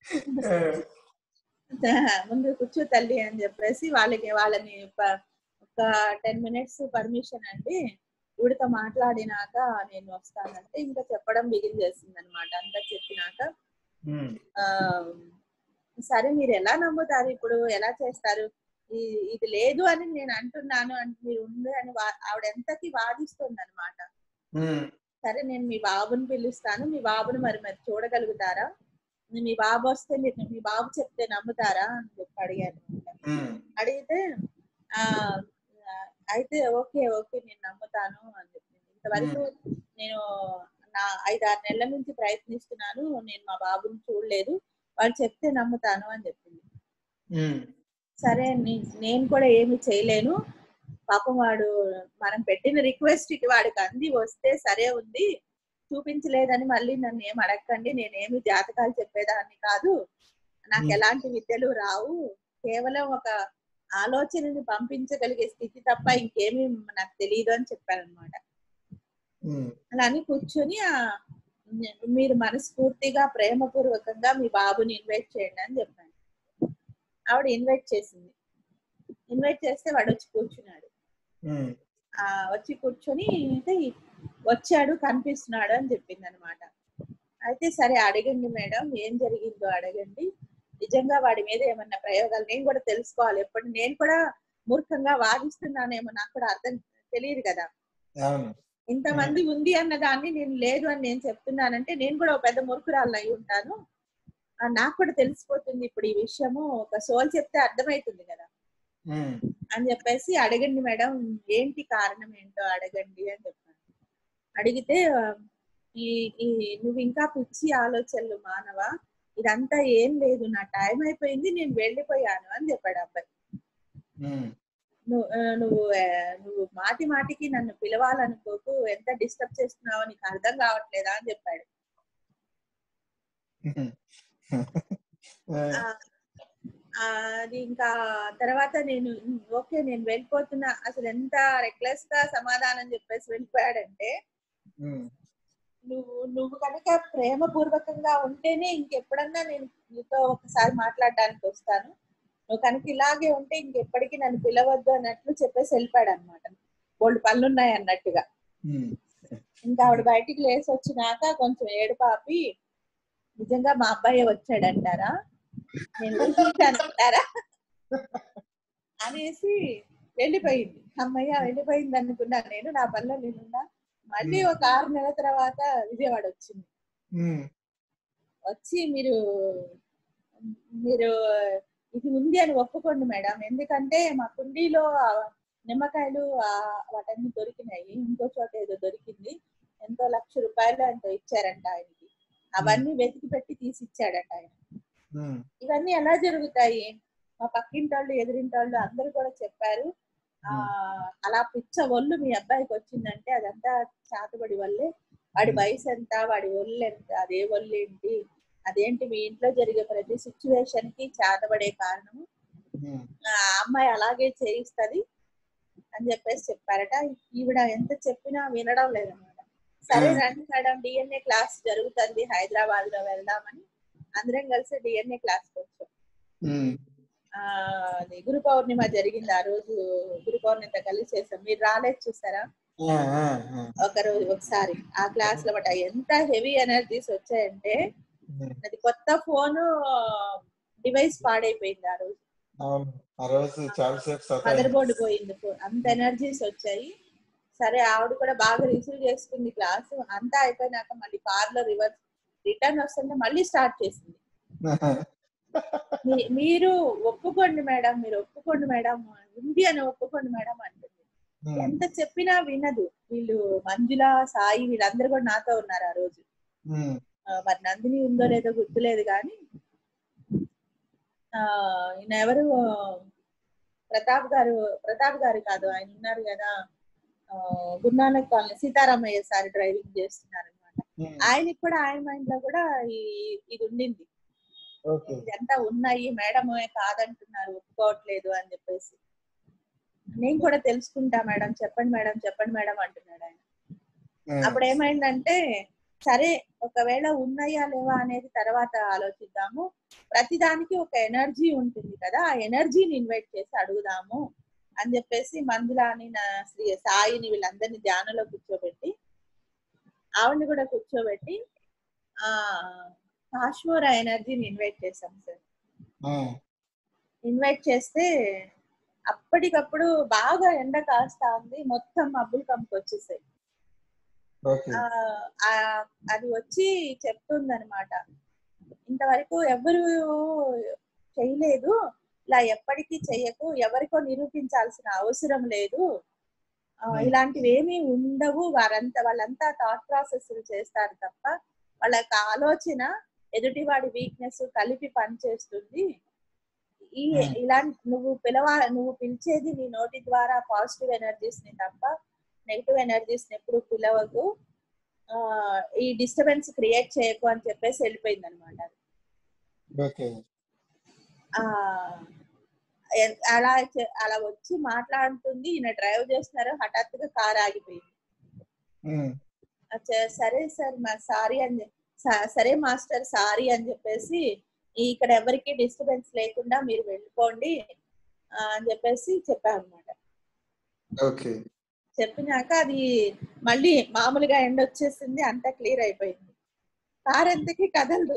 ముందు కూర్చో తల్లి అని చెప్పేసి వాళ్ళకి వాళ్ళని ప- ఒక్క టెన్ మినిట్స్ పర్మిషన్ అండి ఈవిడతో మాట్లాడినాక నేను వస్తానంటే ఇంకా చెప్పడం బిగిన్ చేసింది అనమాట అంతా చెప్పినాక ఉమ్, ఆ సరే మీరు ఎలా నమ్ముతారు ఇప్పుడు ఎలా చేస్తారు ఈ- ఇది లేదు అని నేను అంటున్నాను అంటే మీరు ఉంది అని వా- ఆవిడ ఎంతకి వాదిస్తుంది అనమాట ఉమ్, సరే నేను మీ బాబుని పిలుస్తాను మీ బాబుని మరి మరి చూడగలుగుతారా మీ బాబు వస్తే మీరు మీ బాబు చెప్తే నమ్ముతారా అని చెప్పి అడిగాను అనమాట. ఉమ్, అడిగితే ఆ ఆ, అయితే ఓకే ఓకే నేను నమ్ముతాను అని చెప్పింది ఇంతవరకు నేను నా ఐదు ఆరు నెలల నుంచి ప్రయత్నిస్తున్నాను నేను మా బాబుని చూడలేదు వాళ్ళు చెప్తే నమ్ముతాను అని చెప్పింది ఉమ్, సరే నే- నేను కూడా ఏమి చేయలేను పాపం వాడు మనం పెట్టిన రిక్వెస్ట్ కి వాడికి అంది వస్తే సరే ఉంది చూపించలేదని మళ్ళీ నన్ను ఏం అడగకండి నేనేమి జాతకాలు చెప్పేదాన్ని కాదు నాకు Hmm. ఎలాంటి విద్యలు రావు కేవలం ఒక ఆలోచనని పంపించగలిగే స్థితి తప్ప ఇంకేమీ నాకు తెలియదు అని చెప్పాను అనమాట ఉమ్, అలా అని కూర్చొని ఆ మీరు మనస్ఫూర్తిగా ప్రేమపూర్వకంగా మీ బాబుని ఇన్వైట్ చేయండి అని చెప్పాను ఆవిడ ఇన్వైట్ చేసింది ఇన్వైట్ చేస్తే వాడు వచ్చి కూర్చున్నాడు ఉమ్, ఆ వచ్చి కూర్చొని అయితే వచ్చాడు కనిపిస్తున్నాడు అని చెప్పింది అనమాట అయితే సరే అడగండి మేడం ఏం జరిగిందో అడగండి నిజంగా వాడి మీద ఏమన్నా ప్రయోగాలు నేను కూడా తెలుసుకోవాలి ఎప్పుడు నేను కూడా మూర్ఖంగా వాదిస్తున్నానేమో నాకు కూడా అర్థం తెలియదు కదా అవును ఇంతమంది ఉంది అన్న దాన్ని నేను లేదు అని నేను చెప్తున్నానంటే నేను కూడా ఒక పెద్ద మూర్ఖురాలు అయి ఉంటాను ఆ, నాకు కూడా తెలిసిపోతుంది ఇప్పుడు ఈ విషయము ఒక సోల్ చెప్తే అర్థమవుతుంది కదా ఉమ్, అని చెప్పేసి అడగండి మేడం ఏంటి కారణం ఏంటో అడగండి అని చెప్పాను అడిగితే ఆ, ఈ ఈ నువ్వు ఇంకా పిచ్చి ఆలోచనలు మానవ ఇదంతా ఏం లేదు నా టైం అయిపోయింది నేను వెళ్ళిపోయాను అని చెప్పాడు అబ్బాయి ఉమ్, నువ్వు ఆ, నువ్వు ఆ, నువ్వు మాటి మాటికి నన్ను పిలవాలనుకోకు ఎంత డిస్టర్బ్ చేస్తున్నావో నీకు అర్థం కావట్లేదా అని చెప్పాడు ఉమ్. ఆ, ఆ, అది ఇంకా తర్వాత నేను ఓకే నేను వెళ్ళిపోతున్నా అసలు ఎంత రెక్లెస్ గా సమాధానం చెప్పేసి వెళ్ళిపోయాడంటే ఉమ్, నువ్వు నువ్వు కనుక ప్రేమపూర్వకంగా ఉంటేనే ఇంకెప్పుడన్నా నేను నీతో ఒకసారి మాట్లాడడానికి వస్తాను నువ్వు కనుక ఇలాగే ఉంటే ఇంకెప్పటికీ నన్ను పిలవద్దు అన్నట్లు చెప్పేసి వెళ్ళిపోయాడు అనమాట బోల్డ్ పనులు ఉన్నాయి అన్నట్టుగా ఉమ్, ఇంకా ఆవిడ బయటికి లేచి వచ్చినాక కొంచెం ఏడుపాపి నిజంగా మా అబ్బాయి వచ్చాడంటారా నేను ఊరుకుంటానంటారా అనేసి వెళ్ళిపోయింది అమ్మయ్య వెళ్ళిపోయింది అనుకున్నా నేను నా పనిలో నేనున్నా మళ్ళీ ఒక ఆరు నెలల తర్వాత విజయవాడ వచ్చింది ఉమ్, వచ్చి మీరు మీరు ఇది ఉంది అని ఒప్పుకోండి మేడం ఎందుకంటే మా కుండీలో ఆ నిమ్మకాయలు ఆ వాటన్ని దొరికినాయి ఇంకో చోట ఏదో దొరికింది ఎంతో లక్ష రూపాయలు ఎంతో ఇచ్చారంట ఆయనకి అవన్నీ వెతికి పెట్టి తీసి ఇచ్చాడట ఆయన ఉమ్, ఇవన్నీ ఎలా జరుగుతాయి మా పక్కింటోళ్ళు ఎదురింటోళ్ళు అందరూ కూడా చెప్పారు ఆ అలా పిచ్చ ఒళ్ళు మీ అబ్బాయికి వచ్చిందంటే అదంతా చాతబడి వల్లే వాడి వయసు ఎంత వాడి ఒళ్ళు ఎంత అదే ఒళ్ళు ఏంటి అదేంటి మీ ఇంట్లో జరిగే ప్రతి సిచ్యువేషన్ కి చాతబడే కారణము ఉమ్, ఆ అమ్మాయి అలాగే చేయిస్తది అని చెప్పేసి చెప్పారట ఈవిడ ఎంత చెప్పినా వినడం లేదన్నమాట సరే రండి మేడం డిఎన్ఏ క్లాస్ జరుగుతుంది హైదరాబాద్ లో వెళ్దామని అందరం కలిసి డిఎన్ఏ క్లాస్ వచ్చాం ఉమ్, ఆ అది గురు పౌర్ణిమ జరిగింది ఆ రోజు గురు పౌర్ణిమ కలిసి చేసాం మీరు రాలేదు చూసారా ఆ, ఆ, ఆ. ఒక రోజు ఒకసారి ఆ క్లాస్ లో బట్ ఎంత హెవీ ఎనర్జీస్ వచ్చాయంటే ఉమ్, అది కొత్త ఫోన్ డివైస్ పాడైపోయింది ఆ రోజు అవును ఆ రోజు చాలాసేపు మదర్ సతాయింది బోర్డు పోయింది ఫోన్ అంత ఎనర్జీస్ వచ్చాయి సరే ఆవిడ కూడా బాగా రిసీవ్ చేసుకుంది క్లాస్ అంతా అయిపోయినాక మళ్ళీ కార్ లో రివర్స్ రిటర్న్ వస్తుంటే మళ్ళీ స్టార్ట్ చేసింది మీ- మీరు ఒప్పుకోండి మేడం మీరు ఒప్పుకోండి మేడం ఉంది అని ఒప్పుకోండి మేడం అంటుంది ఉమ్, ఎంత చెప్పినా వినదు వీళ్ళు మంజుల సాయి వీళ్ళందరూ కూడా నాతో ఉన్నారు ఆ రోజు ఉమ్, ఆ, మరి నందిని ఉందో లేదో గుర్తులేదు కానీ ఆ ఈయన ఎవరు ప్రతాప్ గారు ప్రతాప్ గారు కాదు ఆయన ఉన్నారు కదా ఆ, Guru Nanak colony Seetharamaiah sir driving చేస్తున్నారు అనమాట ఉమ్, ఆయనకి కూడా ఆయన మైండ్ లో కూడా ఈ ఇది ఉండింది ఓకే ఇదంతా ఉన్నాయి మేడం కాదంటున్నారు ఒప్పుకోవట్లేదు అని చెప్పేసి నేను కూడా తెలుసుకుంటా మేడం చెప్పండి మేడం చెప్పండి మేడం అంటున్నాడు ఆయన ఉమ్, అప్పుడు ఏమైందంటే సరే ఒకవేళ ఉన్నాయా లేవా అనేది తర్వాత ఆలోచిద్దాము ప్రతిదానికి ఒక ఎనర్జీ ఉంటుంది కదా ఆ ఎనర్జీని ఇన్వైట్ చేసి అడుగుదాము అని చెప్పేసి మంజులాని నా శ్రీ సాయిని వీళ్ళందరినీ ధ్యానంలో కూర్చోబెట్టి ఆవిడని కూడా కూర్చోబెట్టి ఆ కాశ్మోరా ఎనర్జీని ఇన్వైట్ చేశాం సార్ ఉమ్, ఇన్వైట్ చేస్తే అప్పటికప్పుడు బాగా ఎండ కాస్తా ఉంది మొత్తం మబ్బులు కమ్ముకు వచ్చేసాయి ఓకే ఆ, ఆ, అది వచ్చి చెప్తుంది అనమాట ఇంతవరకు ఎవరు చేయలేదు ఇలా ఎప్పటికీ చెయ్యకు ఎవరికో నిరూపించాల్సిన అవసరం లేదు ఆ, Hmm. ఇలాంటివి ఏమీ ఉండవు వారంతా వాళ్ళంతా థాట్ ప్రాసెస్ చేస్తారు తప్ప వాళ్ళ యొక్క ఆలోచన ఎదుటివాడి వీక్నెస్ కలిపి పనిచేస్తుంది ఈ Hmm. ఇలాంటి నువ్వు పిలవా నువ్వు పిలిచేది నీ నోటి ద్వారా పాజిటివ్ ఎనర్జీస్ ని తప్ప నెగిటివ్ ఎనర్జీస్ ని ఎప్పుడు పిలవకు ఆ, ఈ డిస్టర్బెన్స్ క్రియేట్ చేయకు అని చెప్పేసి వెళ్ళిపోయింది అనమాట ఓకే అలా చె- అలా వచ్చి మాట్లాడుతుంది ఈయన డ్రైవ్ చేస్తున్నారు హఠాత్తుగా కార్ ఆగిపోయింది ఉమ్, అచ్చా, సరే సార్ మా సారీ అని చెప్- స- సరే మాస్టర్ సారీ అని చెప్పేసి ఇక్కడ ఎవరికి డిస్టర్బెన్స్ లేకుండా మీరు వెళ్ళిపోండి ఆ, అని చెప్పేసి చెప్పాను అనమాట ఓకే చెప్పినాక అది మళ్ళీ మామూలుగా ఎండ వచ్చేసింది అంతా క్లియర్ అయిపోయింది కార్ ఎంతకి కదలదు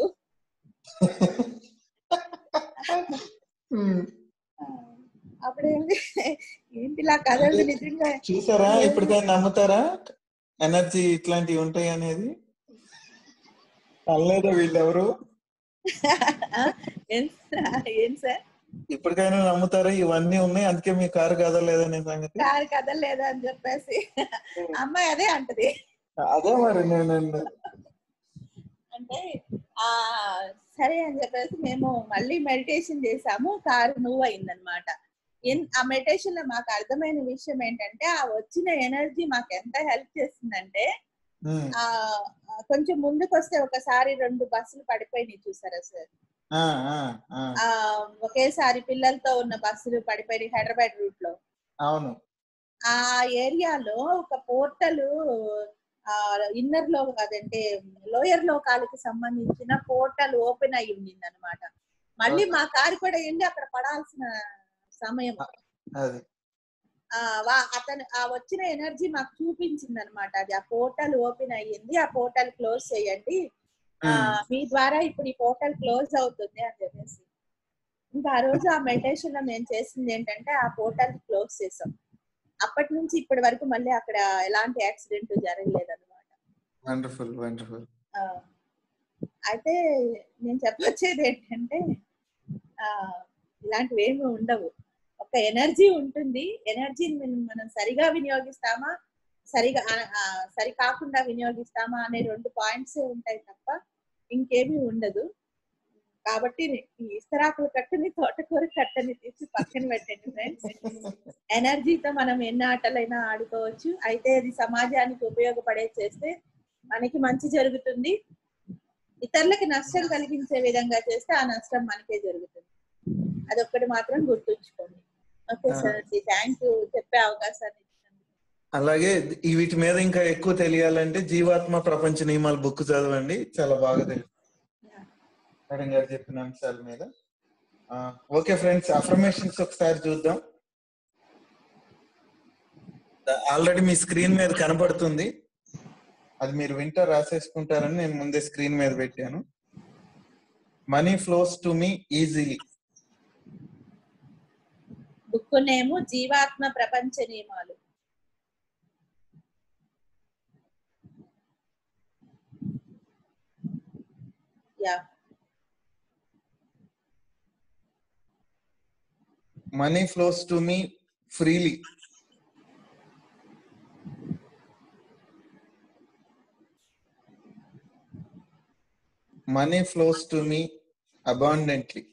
ఉమ్, ఆ, అప్పుడేంటి ఏంటి ఇలా కదలదు నిజంగా చూసారా ఇప్పటికైనా నమ్ముతారా ఎనర్జీ ఇట్లాంటివి ఉంటాయి అనేది అనలేదా వీళ్ళెవరు ఆ, ఏం ఏం సార్ ఇప్పటికైనా నమ్ముతారా ఇవన్నీ ఉన్నాయి అందుకే మీ కారు కదలేదనే సంగతి కారు కదలలేదు అని చెప్పేసి అమ్మాయి అదే అంటది అదే మరి నేను అంటే ఆ సరే అని చెప్పేసి మేము మళ్ళీ మెడిటేషన్ చేసాము కారు మూవ్ అయిందనమాట ఆ మెడిటేషన్ లో మాకు అర్థమైన విషయం ఏంటంటే ఆ వచ్చిన ఎనర్జీ మాకు ఎంత హెల్ప్ చేసిందంటే ఉమ్, ఆ ఆ, కొంచెం ముందుకు వస్తే ఒకసారి రెండు బస్సులు పడిపోయినాయి చూసారా సార్ ఆ, ఆ, ఆ, ఆ ఒకేసారి పిల్లలతో ఉన్న బస్సులు పడిపోయినాయి హైదరాబాద్ రూట్ లో అవును ఆ ఏరియాలో ఒక పోర్టల్ ఇన్నర్ లో అదంటే లోయర్ లోకాలకి సంబంధించిన పోర్టల్ ఓపెన్ అయి ఉండింది అనమాట మళ్ళీ మా కారు కూడా వెళ్ళి అక్కడ పడాల్సిన సమయం అది ఆ వా- అతను ఆ వచ్చిన ఎనర్జీ మాకు చూపించింది అనమాట అది ఆ పోర్టల్ ఓపెన్ అయ్యింది ఆ పోర్టల్ క్లోజ్ చేయండి ఆ, ఉమ్, మీ ద్వారా ఇప్పుడు ఈ పోర్టల్ క్లోజ్ అవుతుంది అని చెప్పేసి ఇంకా ఆ రోజు ఆ మెడిటేషన్ లో మేము చేసింది ఏంటంటే ఆ పోర్టల్ క్లోజ్ చేసాం అప్పటి నుంచి ఇప్పటి వరకు మళ్ళీ అక్కడ ఎలాంటి యాక్సిడెంట్ జరగలేదు అనమాట వండర్ఫుల్ వండర్ఫుల్ అయితే నేను చెప్పొచ్చేది ఏంటంటే ఆ ఇలాంటివి ఏమి ఉండవు ఒక ఎనర్జీ ఉంటుంది ఎనర్జీని మనం మనం సరిగా వినియోగిస్తామా సరిగా ఆ- ఆ, సరి కాకుండా వినియోగిస్తామా అనే రెండు పాయింట్స్ ఉంటాయి తప్ప ఇంకేమీ ఉండదు కాబట్టి ఈ ఇస్తరాకుల కట్టని తోటకూర కట్టని తీసి పక్కన పెట్టండి ఫ్రెండ్స్ ఎనర్జీతో మనం ఎన్ని ఆటలైనా ఆడుకోవచ్చు అయితే అది సమాజానికి ఉపయోగపడే చేస్తే మనకి మంచి జరుగుతుంది ఇతరులకి నష్టం కలిగించే విధంగా చేస్తే ఆ నష్టం మనకే జరుగుతుంది అదొక్కటి మాత్రం గుర్తుంచుకోండి ఓకే సార్ థ్యాంక్ యూ చెప్పే అవకాశాన్ని ఇచ్చినందుకు అలాగే ఈ వీటి మీద ఇంకా ఎక్కువ తెలియాలంటే జీవాత్మ ప్రపంచ నియమాలు బుక్ చదవండి చాలా బాగా తెలుసు మేడం గారు చెప్పిన అంశాల మీద ఓకే ఫ్రెండ్స్ అఫర్మేషన్స్ ఒకసారి చూద్దాం ఆల్రెడీ మీ స్క్రీన్ మీద కనబడుతుంది అది మీరు వింటా రాసేసుకుంటారని నేను ముందే స్క్రీన్ మీద పెట్టాను money flows to me easily book name జీవాత్మ ప్రపంచ నియమాలు యా money flows to me freely money flows to me abundantly.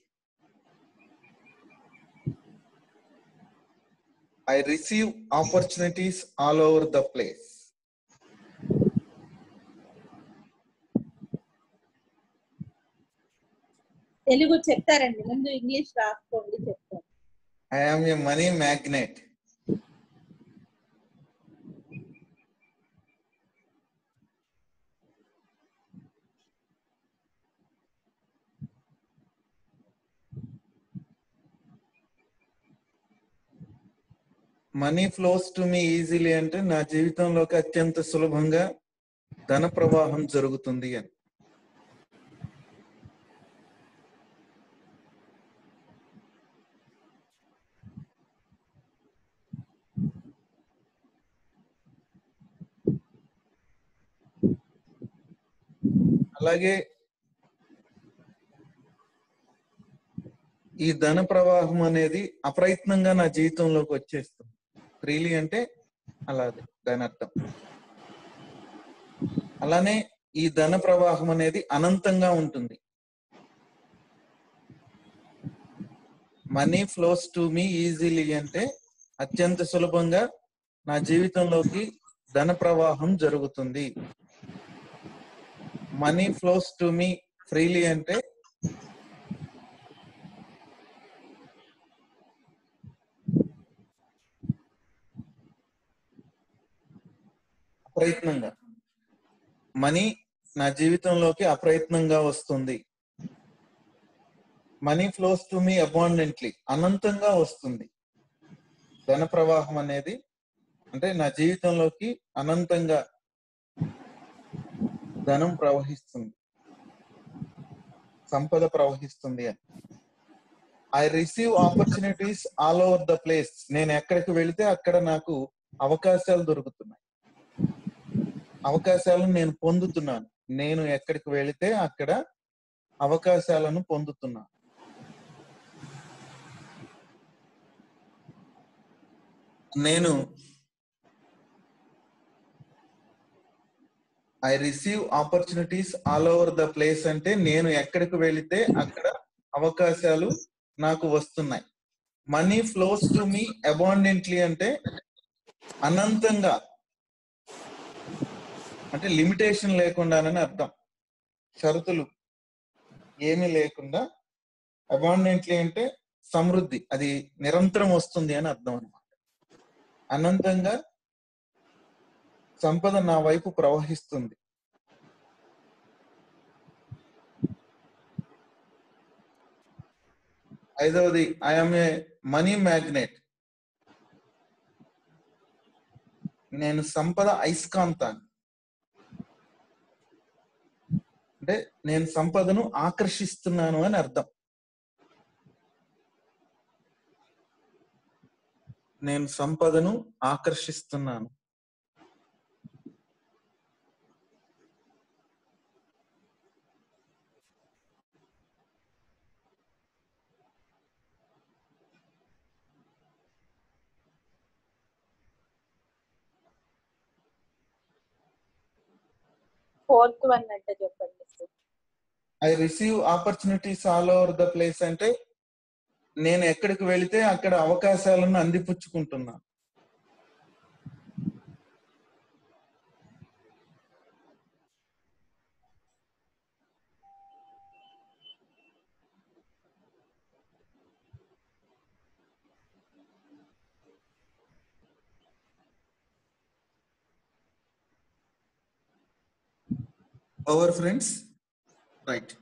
I receive opportunities all over the place. Telugu చెప్తారండి ముందు ఇంగ్లీష్ రాసుకోండి చెప్తారు I am a money magnet. Money flows to me easily అంటే నా జీవితంలోకి అత్యంత సులభంగా ధన ప్రవాహం జరుగుతుంది అని అలాగే ఈ ధన ప్రవాహం అనేది అప్రయత్నంగా నా జీవితంలోకి వచ్చేస్తుంది ఫ్రీలీ అంటే అలాగే దాని అర్థం అలానే ఈ ధన ప్రవాహం అనేది అనంతంగా ఉంటుంది money flows to me easily అంటే అత్యంత సులభంగా నా జీవితంలోకి ధన ప్రవాహం జరుగుతుంది money flows to me freely అంటే అప్రయత్నంగా మనీ నా జీవితంలోకి అప్రయత్నంగా వస్తుంది money flows to me abundantly అనంతంగా వస్తుంది ధన ప్రవాహం అనేది అంటే నా జీవితంలోకి అనంతంగా ధనం ప్రవహిస్తుంది సంపద ప్రవహిస్తుంది అని I receive opportunities all over the place నేను ఎక్కడికి వెళితే అక్కడ నాకు అవకాశాలు దొరుకుతున్నాయి అవకాశాలను నేను పొందుతున్నాను నేను ఎక్కడికి వెళితే అక్కడ అవకాశాలను పొందుతున్నాను నేను I receive opportunities all over the place అంటే నేను ఎక్కడికి వెళితే అక్కడ అవకాశాలు నాకు వస్తున్నాయి money flows to me abundantly అంటే అనంతంగా అంటే లిమిటేషన్ లేకుండానని అర్థం షరతులు ఏమీ లేకుండా అబాండెంట్లీ అంటే సమృద్ధి అది నిరంతరం వస్తుంది అని అర్థం అనమాట అనంతంగా సంపద నా వైపు ప్రవహిస్తుంది ఐదవది ఐఎమ్ ఏ మనీ మ్యాగ్నెట్ నేను సంపద అయస్కాంతాన్ని అంటే నేను సంపదను ఆకర్షిస్తున్నాను అని అర్థం నేను సంపదను ఆకర్షిస్తున్నాను ఫోర్త్ వన్ అంటే చెప్పండి sir I receive opportunities all over the place అంటే నేను ఎక్కడికి వెళితే అక్కడ అవకాశాలను అందిపుచ్చుకుంటున్నాను ఓవర్ ఫ్రెండ్స్ రైట్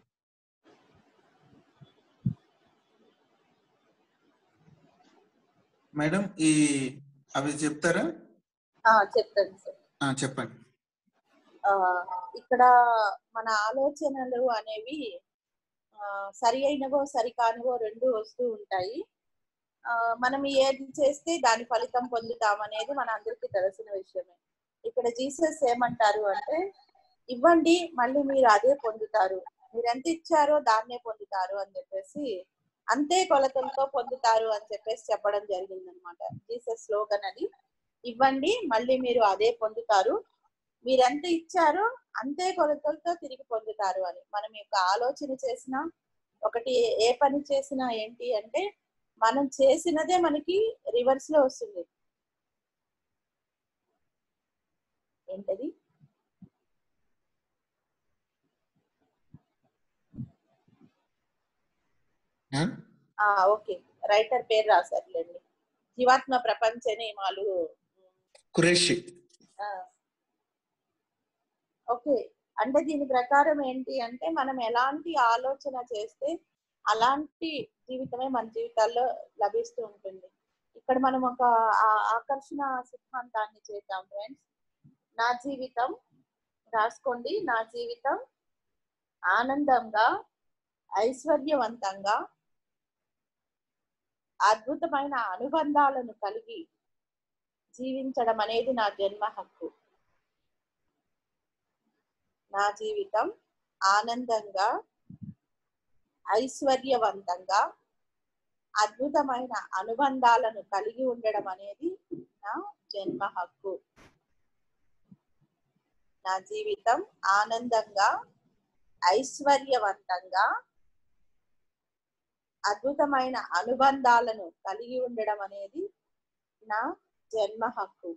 మేడం ఈ అవి చెప్తారా ఆ, చెప్తాను సార్ ఆ, చెప్పండి ఆ, ఇక్కడ మన ఆలోచనలు అనేవి ఆ, సరి అయినవో సరి కానివో రెండు వస్తూ ఉంటాయి ఆ, మనం ఏది చేస్తే దాని ఫలితం పొందుతాం అనేది మన అందరికీ తెలిసిన విషయమే ఇక్కడ జీసస్ ఏమంటారు అంటే ఇవ్వండి మళ్ళీ మీరు అదే పొందుతారు మీరు ఎంత ఇచ్చారో దాన్నే పొందుతారు అని చెప్పేసి అంతే కొలతలతో పొందుతారు అని చెప్పేసి చెప్పడం జరిగింది అనమాట జీసస్ స్లోగన్ అది ఇవ్వండి మళ్ళీ మీరు అదే పొందుతారు మీరు ఎంత ఇచ్చారో అంతే కొలతలతో తిరిగి పొందుతారు అని మనం యొక్క ఆలోచన చేసిన ఒకటి ఏ పని చేసినా ఏంటి అంటే మనం చేసినదే మనకి రివర్స్ లో వస్తుంది ఏంటది ఆ? ఆ ఓకే రైటర్ పేరు రాశారులేండి జీవాత్మ ప్రపంచ నియమాలు కురేషి ఆ, ఓకే అంటే దీని ప్రకారం ఏంటి అంటే మనం ఎలాంటి ఆలోచన చేస్తే అలాంటి జీవితమే మన జీవితాల్లో లభిస్తూ ఉంటుంది ఇక్కడ మనం ఒక ఆ- ఆకర్షణ సిద్ధాంతాన్ని చేద్దాం ఫ్రెండ్స్ నా జీవితం రాసుకోండి నా జీవితం ఆనందంగా ఐశ్వర్యవంతంగా అద్భుతమైన అనుబంధాలను కలిగి జీవించడం అనేది నా జన్మ హక్కు నా జీవితం ఆనందంగా ఐశ్వర్యవంతంగా అద్భుతమైన అనుబంధాలను కలిగి ఉండడం అనేది నా జన్మ హక్కు నా జీవితం ఆనందంగా ఐశ్వర్యవంతంగా అద్భుతమైన అనుబంధాలను కలిగి ఉండడం అనేది నా జన్మ హక్కు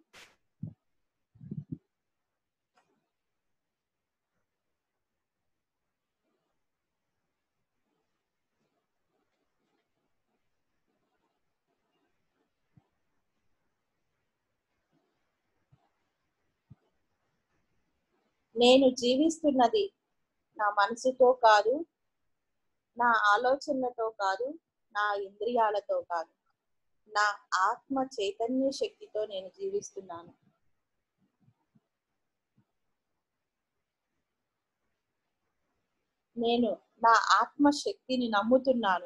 నేను జీవిస్తున్నది నా మనసుతో కాదు నా ఆలోచనలతో కాదు నా ఇంద్రియాలతో కాదు నా ఆత్మ చైతన్య శక్తితో నేను జీవిస్తున్నాను నేను నా ఆత్మ శక్తిని నమ్ముతున్నాను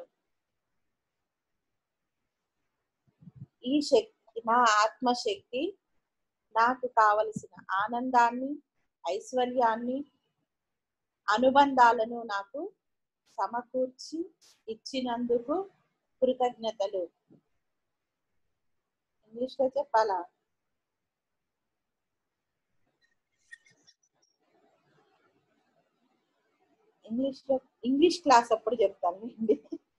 ఈ శక్తి నా ఆత్మ శక్తి నాకు కావలసిన ఆనందాన్ని ఐశ్వర్యాన్ని అనుబంధాలను నాకు సమకూర్చి ఇచ్చినందుకు కృతజ్ఞతలు ఇంగ్లీష్ లో చెప్పాలా ఇంగ్లీష్ లో ఇంగ్లీష్ క్లాస్ అప్పుడు చెప్తాను హిందీ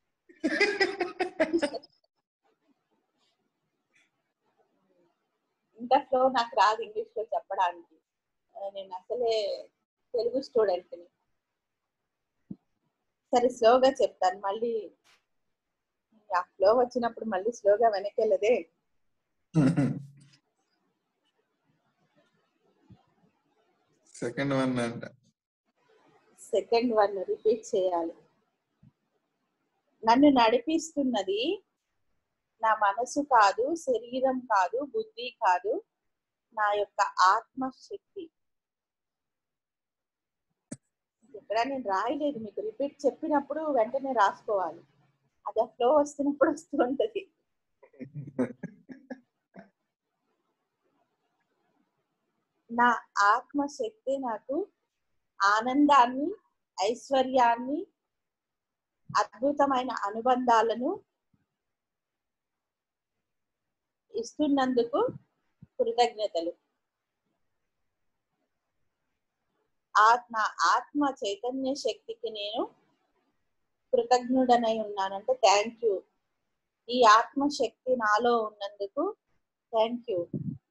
ఇంటర్లో నాకు రాదు ఇంగ్లీష్ లో చెప్పడానికి ఆ, నేను అసలే తెలుగు స్టూడెంట్ని సరే స్లోగా చెప్తాను మళ్ళీ ఆ ఫ్లో వచ్చినప్పుడు మళ్ళీ స్లోగా వెనక్కి వెళ్ళదే సెకండ్ వన్ అంట సెకండ్ వన్ రిపీట్ చేయాలి నన్ను నడిపిస్తున్నది నా మనసు కాదు శరీరం కాదు బుద్ధి కాదు నా యొక్క ఆత్మ శక్తి ఇక్కడ నేను రాయలేదు మీకు రిపీట్ చెప్పినప్పుడు వెంటనే రాసుకోవాలి అది ఆ ఫ్లో వస్తున్నప్పుడు వస్తూ ఉంటది నా ఆత్మ శక్తి నాకు ఆనందాన్ని ఐశ్వర్యాన్ని అద్భుతమైన అనుబంధాలను ఇస్తున్నందుకు కృతజ్ఞతలు ఆత్మ ఆత్మ చైతన్య శక్తికి నేను కృతజ్ఞుడనై ఉన్నానంటే థ్యాంక్ యూ ఈ ఆత్మ శక్తి నాలో ఉన్నందుకు థ్యాంక్ యూ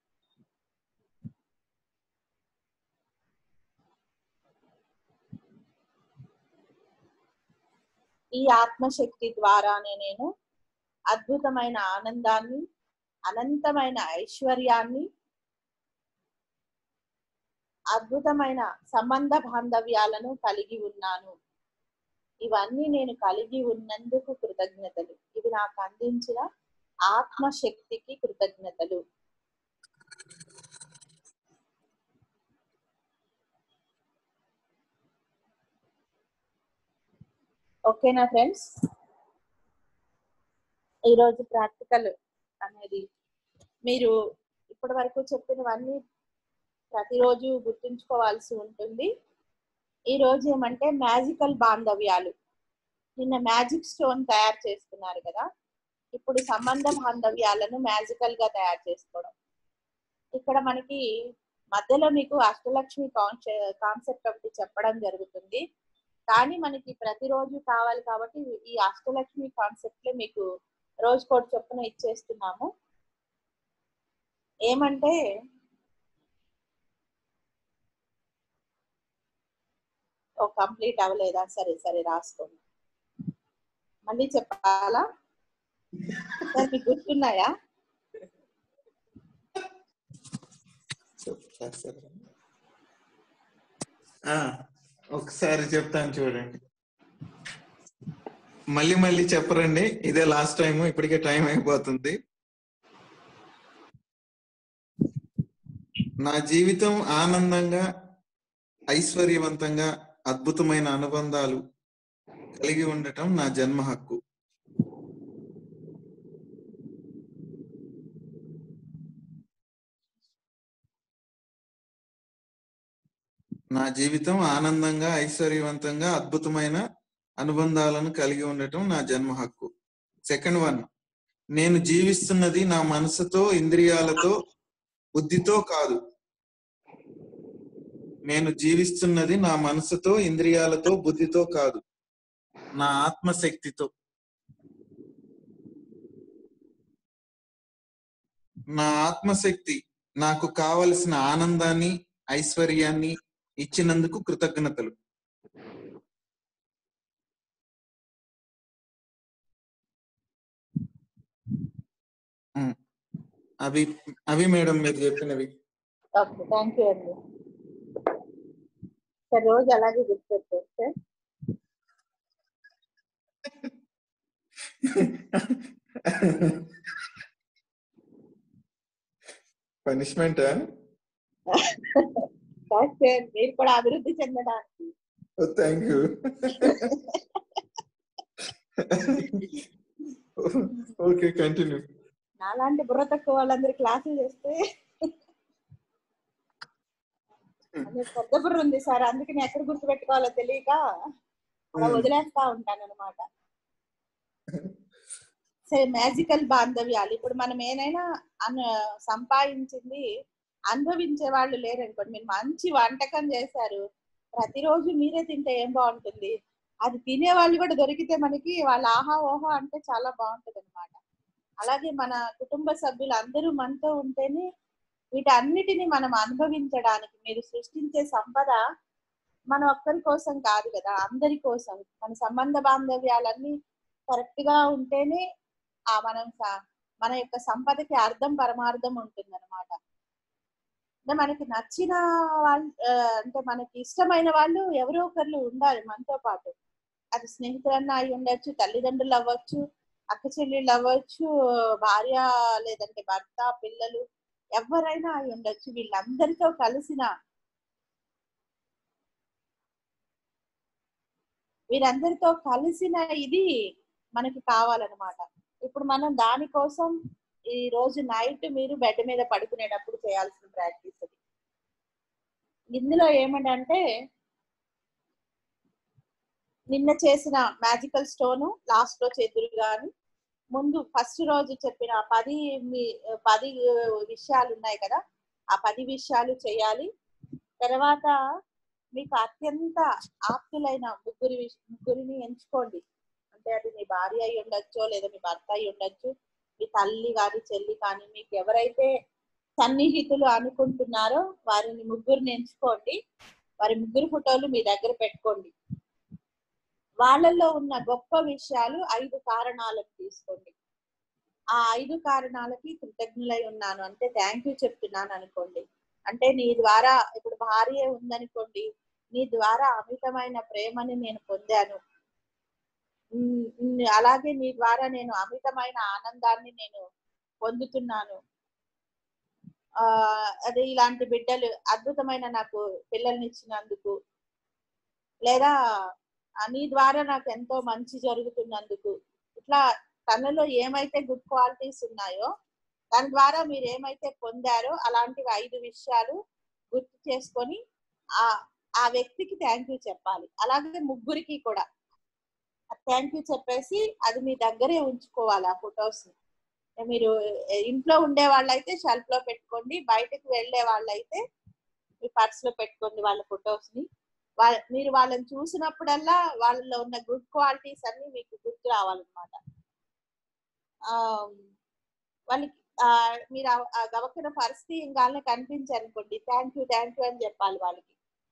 ఈ ఆత్మశక్తి ద్వారానే నేను అద్భుతమైన ఆనందాన్ని అనంతమైన ఐశ్వర్యాన్ని అద్భుతమైన సంబంధ బాంధవ్యాలను కలిగి ఉన్నాను ఇవన్నీ నేను కలిగి ఉన్నందుకు కృతజ్ఞతలు ఇవి నాకు అందించిన ఆత్మశక్తికి కృతజ్ఞతలు ఓకేనా ఫ్రెండ్స్ ఈరోజు ప్రాక్టికల్ అనేది మీరు ఇప్పటి వరకు చెప్పినవన్నీ ప్రతిరోజు గుర్తుంచుకోవాల్సి ఉంటుంది ఈ రోజు ఏమంటే మ్యాజికల్ బాంధవ్యాలు నిన్న మ్యాజిక్ స్టోన్ తయారు చేసుకున్నారు కదా ఇప్పుడు సంబంధ బాంధవ్యాలను మ్యాజికల్ గా తయారు చేసుకోవడం ఇక్కడ మనకి మధ్యలో మీకు అష్టలక్ష్మి కాన్సెప్ట్ ఒకటి చెప్పడం జరుగుతుంది కానీ మనకి ప్రతిరోజు కావాలి కాబట్టి ఈ అష్టలక్ష్మి కాన్సెప్ట్ మీకు రోజు కోటి చొప్పున ఇచ్చేస్తున్నాము ఏమంటే ఓ కంప్లీట్ అవ్వలేదా సరే సరే రాసుకోండి మళ్ళీ చెప్పాలా సరే మీకు గుర్తున్నాయా ఆ, ఒకసారి చెప్తాను చూడండి మళ్ళీ మళ్ళీ చెప్పరండి ఇదే లాస్ట్ టైం ఇప్పటికే టైం అయిపోతుంది నా జీవితం ఆనందంగా ఐశ్వర్యవంతంగా అద్భుతమైన అనుబంధాలు కలిగి ఉండటం నా జన్మ హక్కు నా జీవితం ఆనందంగా ఐశ్వర్యవంతంగా అద్భుతమైన అనుబంధాలను కలిగి ఉండటం నా జన్మ హక్కు సెకండ్ వన్ నేను జీవిస్తున్నది నా మనసుతో ఇంద్రియాలతో బుద్ధితో కాదు నేను జీవిస్తున్నది నా మనసుతో ఇంద్రియాలతో బుద్ధితో కాదు నా ఆత్మశక్తితో నా ఆత్మశక్తి నాకు కావలసిన ఆనందాన్ని ఐశ్వర్యాన్ని ఇచ్చినందుకు కృతజ్ఞతలు ఉమ్. అవి అవి మేడం మీరు చెప్పినవి ఓకే థ్యాంక్ యూ అండి సార్ రోజు అలాగే గుర్తుపెట్టారు సార్ పనిష్మెంట్ కాదు సార్ మీరు కూడా అభివృద్ధి చెందడానికి థ్యాంక్ యూ ఓకే కంటిన్యూ నాలాంటి బుర్ర తక్కువ వాళ్ళందరూ క్లాసులు చేస్తే అదే పెద్ద బుర్ర ఉంది సార్ అందుకే నేను ఎక్కడ గుర్తు పెట్టుకోవాలో తెలియక అలా వదిలేస్తా ఉంటాను అనమాట సరే మ్యాజికల్ బాంధవ్యాలు ఇప్పుడు మనం ఏదైనా అను సంపాదించింది అనుభవించే వాళ్ళు లేరనుకోండి మీరు మంచి వంటకం చేశారు ప్రతిరోజు మీరే తింటే ఏం బాగుంటుంది అది తినే వాళ్ళు కూడా దొరికితే మనకి వాళ్ళ ఆహా ఓహో అంటే చాలా బాగుంటది అనమాట అలాగే మన కుటుంబ సభ్యులు అందరూ మనతో ఉంటేనే వీటన్నిటిని మనం అనుభవించడానికి మీరు సృష్టించే సంపద మన ఒక్కరి కోసం కాదు కదా అందరి కోసం మన సంబంధ బాంధవ్యాలన్నీ కరెక్ట్ గా ఉంటేనే ఆ మనం స- మన యొక్క సంపదకి అర్థం పరమార్థం ఉంటుంది అనమాట అంటే మనకి నచ్చిన వాళ్ళు ఆ, అంటే మనకి ఇష్టమైన వాళ్ళు ఎవరో ఒకళ్ళు ఉండాలి మనతో పాటు అది స్నేహితులన్నా అయి ఉండొచ్చు తల్లిదండ్రులు అవ్వచ్చు అక్క చెల్లెళ్ళు అవ్వచ్చు భార్య లేదంటే భర్త పిల్లలు ఎవరైనా అయి ఉండొచ్చు వీళ్ళందరితో కలిసిన వీరందరితో కలిసిన ఇది మనకి కావాలన్నమాట ఇప్పుడు మనం దానికోసం ఈ రోజు నైట్ మీరు బెడ్ మీద పడుకునేటప్పుడు చేయాల్సిన ప్రాక్టీస్ అది ఇందులో ఏమిటంటే నిన్న చేసిన మ్యాజికల్ స్టోన్ లాస్ట్ లో చేతులు గాని ముందు ఫస్ట్ రోజు చెప్పిన పది మీ- పది విషయాలు ఉన్నాయి కదా ఆ పది విషయాలు చేయాలి తర్వాత మీకు అత్యంత ఆప్తులైన ముగ్గురి విష- ముగ్గురిని ఎంచుకోండి అంటే అది మీ భార్య అయి ఉండొచ్చో లేదా మీ భర్త అయి ఉండొచ్చు మీ తల్లి కానీ చెల్లి కానీ మీకు ఎవరైతే సన్నిహితులు అనుకుంటున్నారో వారిని ముగ్గురిని ఎంచుకోండి వారి ముగ్గురు ఫోటోలు మీ దగ్గర పెట్టుకోండి వాళ్ళల్లో ఉన్న గొప్ప విషయాలు ఐదు కారణాలను తీసుకోండి ఆ ఐదు కారణాలకి కృతజ్ఞులై ఉన్నాను అంటే థ్యాంక్ యూ చెప్తున్నాను అనుకోండి అంటే నీ ద్వారా ఇప్పుడు భార్య ఉందనుకోండి నీ ద్వారా అమితమైన ప్రేమని నేను పొందాను ఉమ్, ఉమ్, అలాగే నీ ద్వారా నేను అమితమైన ఆనందాన్ని నేను పొందుతున్నాను ఆ అదే ఇలాంటి బిడ్డలు అద్భుతమైన నాకు పిల్లల్ని ఇచ్చినందుకు లేదా ఆ, నీ ద్వారా నాకు ఎంతో మంచి జరుగుతున్నందుకు ఇట్లా తనలో ఏమైతే గుడ్ క్వాలిటీస్ ఉన్నాయో దాని ద్వారా మీరు ఏమైతే పొందారో అలాంటివి ఐదు విషయాలు గుర్తు చేసుకొని ఆ ఆ వ్యక్తికి థ్యాంక్ యూ చెప్పాలి అలాగే ముగ్గురికి కూడా థ్యాంక్ యూ చెప్పేసి అది మీ దగ్గరే ఉంచుకోవాలి ఆ ఫొటోస్ మీరు ఇంట్లో ఉండే వాళ్ళైతే షెల్ఫ్ లో పెట్టుకోండి బయటకు వెళ్ళే వాళ్ళైతే మీ పర్స్ లో పెట్టుకోండి వాళ్ళ ఫొటోస్ ని వాళ్ళ మీరు వాళ్ళని చూసినప్పుడల్లా వాళ్ళలో ఉన్న గుడ్ క్వాలిటీస్ అన్ని మీకు గుర్తు రావాలన్నమాట ఆ, వాళ్ళకి ఆ, మీరు ఆ- ఆ గవకిన పరిస్థితి ఇంకా కనిపించారు అనుకోండి థ్యాంక్ యూ థ్యాంక్ యూ అని చెప్పాలి వాళ్ళకి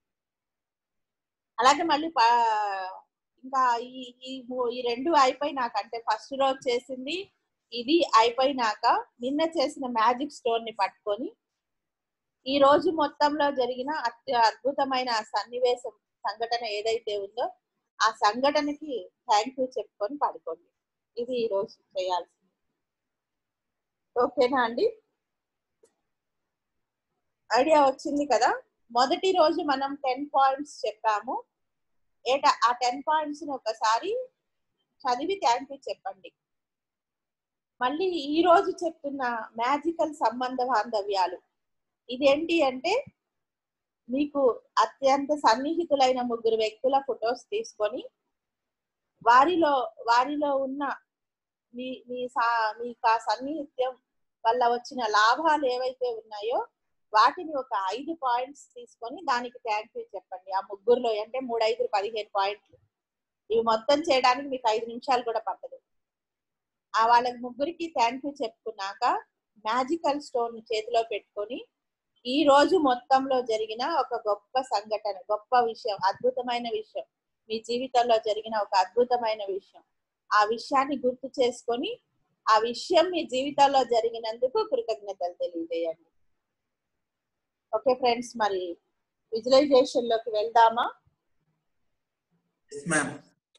అలాగే మళ్ళీ ప- ఇంకా ఈ ఈ మూ- ఈ రెండు అయిపోయినాక అంటే ఫస్ట్ రోజు చేసింది ఇది అయిపోయినాక నిన్న చేసిన మ్యాజిక్ స్టోన్ ని పట్టుకొని ఈ రోజు మొత్తంలో జరిగిన అత్య అద్భుతమైన సన్నివేశం సంఘటన ఏదైతే ఉందో ఆ సంఘటనకి థ్యాంక్ యూ చెప్పుకొని పడుకోండి ఇది ఈ రోజు చేయాల్సింది ఓకేనా అండి ఐడియా వచ్చింది కదా మొదటి రోజు మనం టెన్ పాయింట్స్ చెప్పాము ఏట ఆ టెన్ పాయింట్స్ ని ఒకసారి చదివి థ్యాంక్ యూ చెప్పండి మళ్ళీ ఈ రోజు చెప్తున్న మ్యాజికల్ సంబంధ బాంధవ్యాలు ఇదేంటి అంటే మీకు అత్యంత సన్నిహితులైన ముగ్గురు వ్యక్తుల ఫొటోస్ తీసుకొని వారిలో వారిలో ఉన్న మీ మీ సా మీకు ఆ సన్నిహిత్యం వల్ల వచ్చిన లాభాలు ఏవైతే ఉన్నాయో వాటిని ఒక ఐదు పాయింట్స్ తీసుకొని దానికి థ్యాంక్ యూ చెప్పండి ఆ ముగ్గురులో అంటే మూడు ఐదు పదిహేను పాయింట్లు ఇవి మొత్తం చేయడానికి మీకు ఐదు నిమిషాలు కూడా పట్టదు ఆ వాళ్ళకి ముగ్గురికి థ్యాంక్ యూ చెప్పుకున్నాక మ్యాజికల్ స్టోన్ చేతిలో పెట్టుకొని ఈ రోజు మొత్తంలో జరిగిన ఒక గొప్ప సంఘటన గొప్ప విషయం అద్భుతమైన విషయం మీ జీవితంలో జరిగిన ఒక అద్భుతమైన విషయం ఆ విషయాన్ని గుర్తు చేసుకొని ఆ విషయం మీ జీవితంలో జరిగినందుకు కృతజ్ఞతలు తెలియజేయండి ఓకే ఫ్రెండ్స్ మరి విజువలైజేషన్ లోకి వెళ్దామా మ్యామ్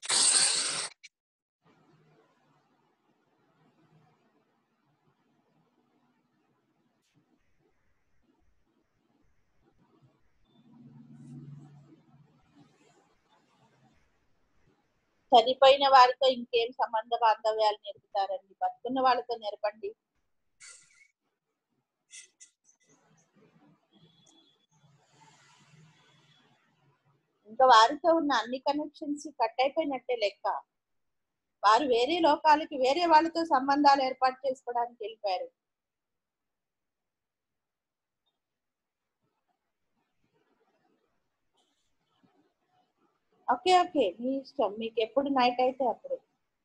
చనిపోయిన వారితో ఇంకేం సంబంధ బాంధవ్యాలు నేర్పుతారండి బతుకున్న వాళ్ళతో నేర్పండి ఇంకా వారితో ఉన్న అన్ని కనెక్షన్స్ కట్ అయిపోయినట్టే లెక్క వారు వేరే లోకాలకి వేరే వాళ్ళతో సంబంధాలు ఏర్పాటు చేసుకోవడానికి వెళ్ళిపోయారు ఓకే ఓకే మీ ఇష్టం మీకు ఎప్పుడు నైట్ అయితే అప్పుడు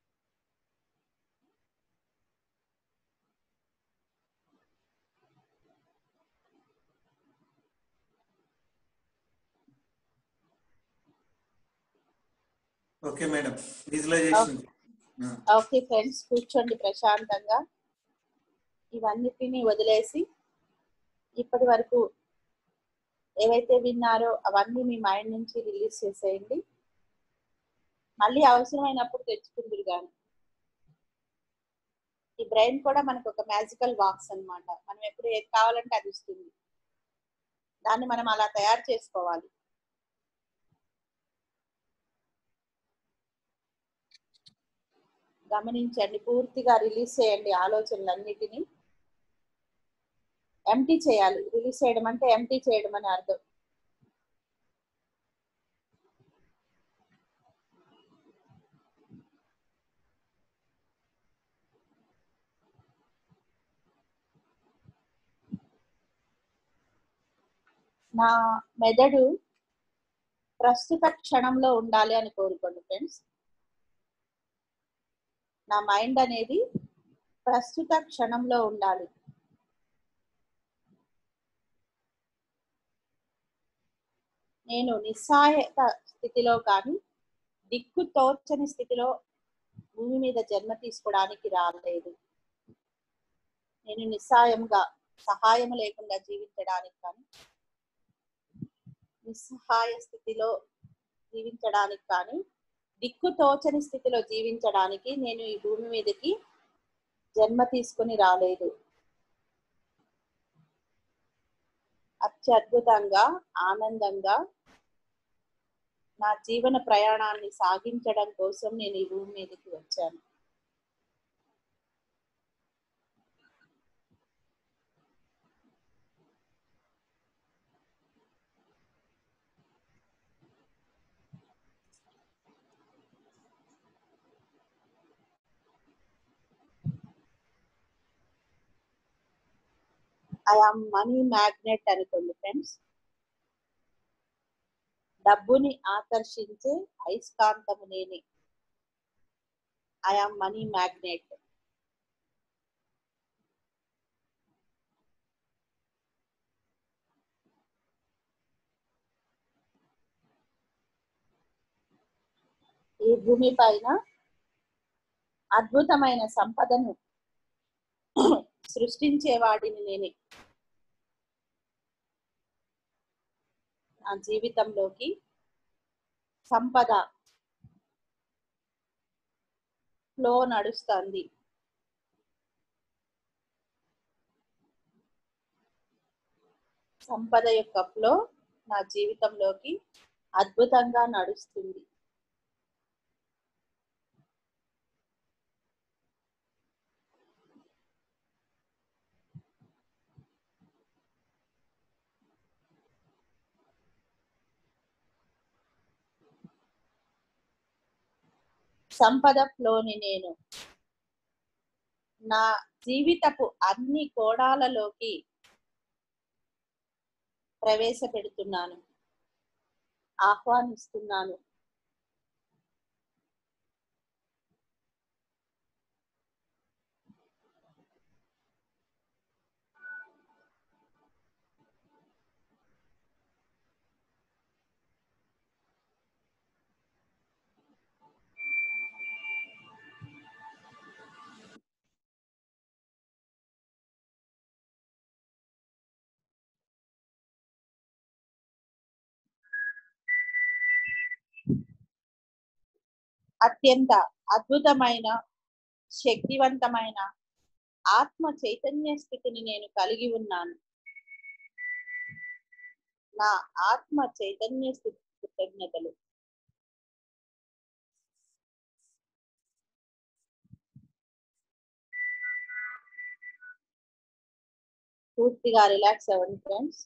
okay madam visualisation okay friends కూర్చోండి ప్రశాంతంగా ఇవన్నిటిని వదిలేసి ఇప్పటి వరకు ఏవైతే విన్నారో అవన్నీ మీ మైండ్ నుంచి రిలీజ్ చేసేయండి మళ్ళీ అవసరమైనప్పుడు తెచ్చుకుందరు కానీ ఈ బ్రెయిన్ కూడా మనకు ఒక మ్యాజికల్ బాక్స్ అన్నమాట మనం ఎప్పుడు ఏది కావాలంటే అది ఇస్తుంది దాన్ని మనం అలా తయారు చేసుకోవాలి గమనించండి పూర్తిగా రిలీజ్ చేయండి ఆలోచనలన్నిటినీ ఎంటీ చేయాలి రిలీజ్ చేయడం అంటే ఎంటీ చేయడం అని అర్థం నా మెదడు ప్రస్తుత క్షణంలో ఉండాలి అని కోరుకోండి ఫ్రెండ్స్ నా మైండ్ అనేది ప్రస్తుత క్షణంలో ఉండాలి నేను నిస్సహాయత స్థితిలో కానీ దిక్కు తోచని స్థితిలో భూమి మీద జన్మ తీసుకోవడానికి రాలేదు నేను నిస్సాయంగా సహాయం లేకుండా జీవించడానికి కానీ నిస్సహాయ స్థితిలో జీవించడానికి కానీ దిక్కు తోచని స్థితిలో జీవించడానికి నేను ఈ భూమి మీదకి జన్మ తీసుకుని రాలేదు అత్యద్భుతంగా ఆనందంగా నా జీవన ప్రయాణాన్ని సాగించడం కోసం నేను ఈ భూమి మీదకి వచ్చాను ఐ ఆమ్ మనీ మ్యాగ్నెట్ అనుకోండి ఫ్రెండ్స్ డబ్బుని ఆకర్షించే అయస్కాంతము నేనే ఐ ఆమ్ మనీ మ్యాగ్నెట్ ఈ భూమి పైన అద్భుతమైన సంపదను సృష్టించేవాడిని నేనే నా జీవితంలోకి సంపద ఫ్లో నడుస్తుంది సంపద యొక్క ఫ్లో నా జీవితంలోకి అద్భుతంగా నడుస్తుంది సంపద ఫ్లోని నేను నా జీవితపు అన్ని కోణాలలోకి ప్రవేశపెడుతున్నాను ఆహ్వానిస్తున్నాను అత్యంత అద్భుతమైన శక్తివంతమైన ఆత్మ చైతన్య స్థితిని నేను కలిగి ఉన్నాను నా ఆత్మ చైతన్య స్థితి కృతజ్ఞతలు పూర్తిగా రిలాక్స్ అవ్వండి ఫ్రెండ్స్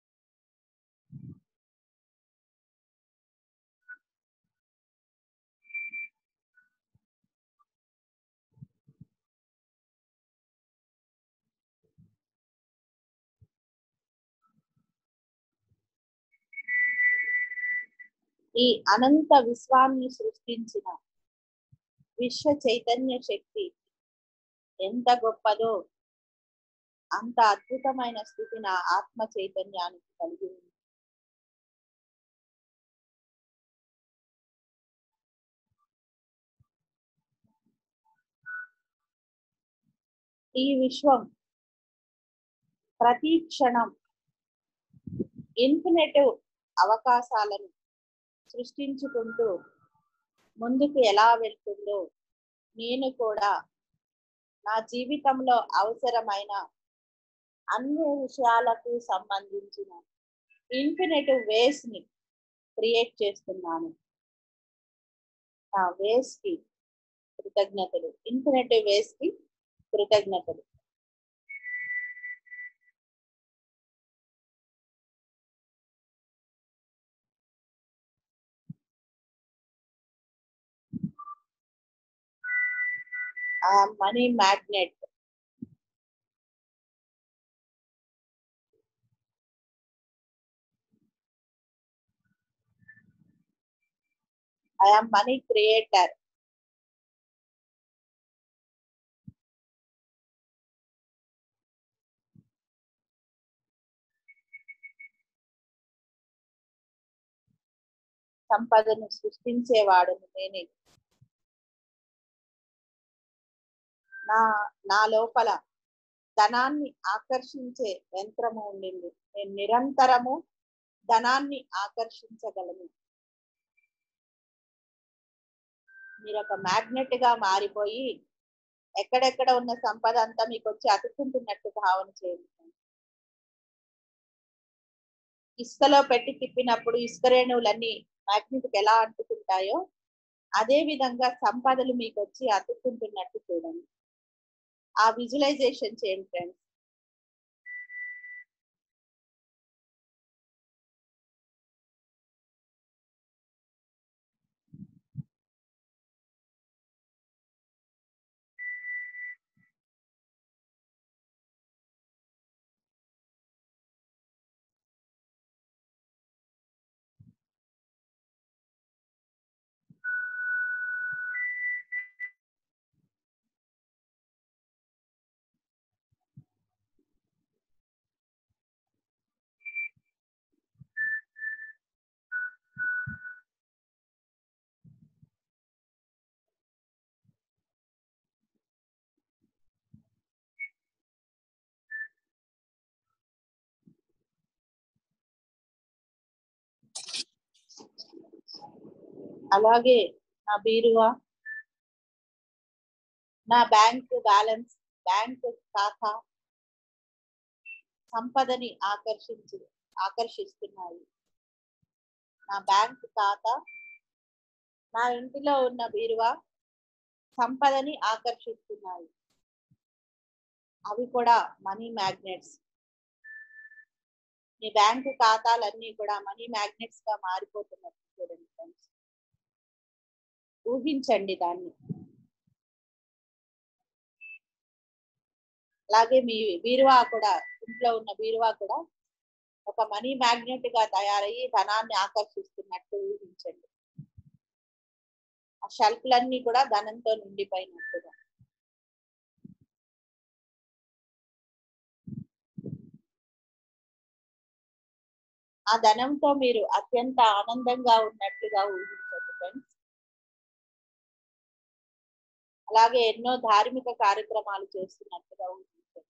ఈ అనంత విశ్వాన్ని సృష్టించిన విశ్వ చైతన్య శక్తి ఎంత గొప్పదో అంత అద్భుతమైన స్థితి నా ఆత్మ చైతన్యానికి కలిగి ఉంది ఈ విశ్వం ప్రతి క్షణం ఇన్ఫినిటివ్ అవకాశాలను సృష్టించుకుంటూ ముందుకు ఎలా వెళ్తుందో నేను కూడా నా జీవితంలో అవసరమైన అన్ని విషయాలకు సంబంధించిన ఇన్ఫినిటివ్ వేస్ ని క్రియేట్ చేస్తున్నాను నా వేస్ కి కృతజ్ఞతలు ఇన్ఫినిటివ్ వేస్ కి కృతజ్ఞతలు ఆ money magnet I am money creator. సంపదను సృష్టించేవాడును నేనే నా నా లోపల ధనాన్ని ఆకర్షించే యంత్రము ఉండింది నేను నిరంతరము ధనాన్ని ఆకర్షించగలను మీరు ఒక మ్యాగ్నెట్ గా మారిపోయి ఎక్కడెక్కడ ఉన్న సంపద అంతా మీకు వచ్చి అతుక్కుంటున్నట్టు భావన చేయండి ఇసుకలో పెట్టి తిప్పినప్పుడు ఇసుక రేణువులన్నీ మ్యాగ్నెట్కి ఎలా అంటుకుంటాయో అదే విధంగా సంపదలు మీకు వచ్చి అతుక్కుంటున్నట్టు చూడండి ఆ విజువలైజేషన్ చేయండి ఫ్రెండ్స్ అలాగే నా బీరువా నా బ్యాంక్ బ్యాలెన్స్ బ్యాంక్ ఖాతా సంపదని ఆకర్షించి ఆకర్షిస్తున్నాయి నా బ్యాంక్ ఖాతా నా ఇంటిలో ఉన్న బీరువా సంపదని ఆకర్షిస్తున్నాయి అవి కూడా మనీ మ్యాగ్నెట్స్ మీ బ్యాంకు ఖాతాలన్నీ కూడా మనీ మ్యాగ్నెట్స్ గా మారిపోతున్నట్టు చూడండి ఫ్రెండ్స్ ఊహించండి దాన్ని అలాగే మీ బీరువా కూడా ఇంట్లో ఉన్న బీరువా కూడా ఒక మనీ మ్యాగ్నెట్ గా తయారయ్యి ధనాన్ని ఆకర్షిస్తున్నట్టు ఊహించండి ఆ షెల్ఫ్లన్నీ కూడా ధనంతో నిండిపోయినట్టుగా ఆ ధనంతో మీరు అత్యంత ఆనందంగా ఉన్నట్లుగా ఊహించండి ఫ్రెండ్స్ అలాగే ఎన్నో ధార్మిక కార్యక్రమాలు చేస్తున్నట్టుగా ఊహించండి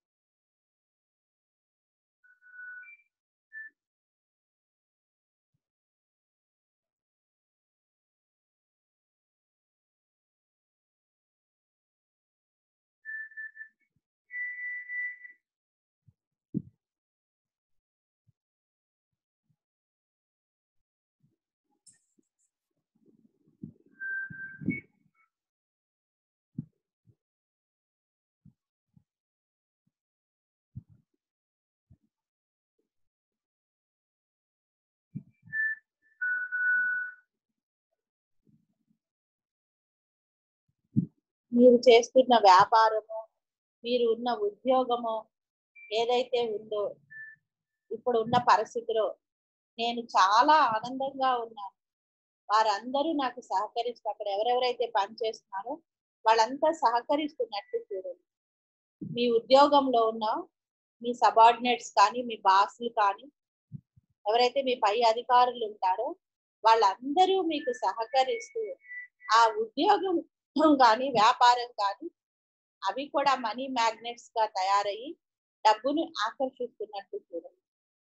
మీరు చేస్తున్న వ్యాపారము మీరు ఉన్న ఉద్యోగము ఏదైతే ఉందో ఇప్పుడు ఉన్న పరిస్థితిలో నేను చాలా ఆనందంగా ఉన్నాను వారందరూ నాకు సహకరిస్తూ అక్కడ ఎవరెవరైతే పని చేస్తున్నారో వాళ్ళంతా సహకరిస్తున్నట్టు చూడండి మీ ఉద్యోగంలో ఉన్న మీ సబార్డినేట్స్ కానీ మీ బాస్లు కానీ ఎవరైతే మీ పై అధికారులు ఉంటారో వాళ్ళందరూ మీకు సహకరిస్తూ ఆ ఉద్యోగం కానీ వ్యాపారం కానీ అవి కూడా మనీ మ్యాగ్నెట్స్ గా తయారయ్యి డబ్బును ఆకర్షిస్తున్నట్టు చూడండి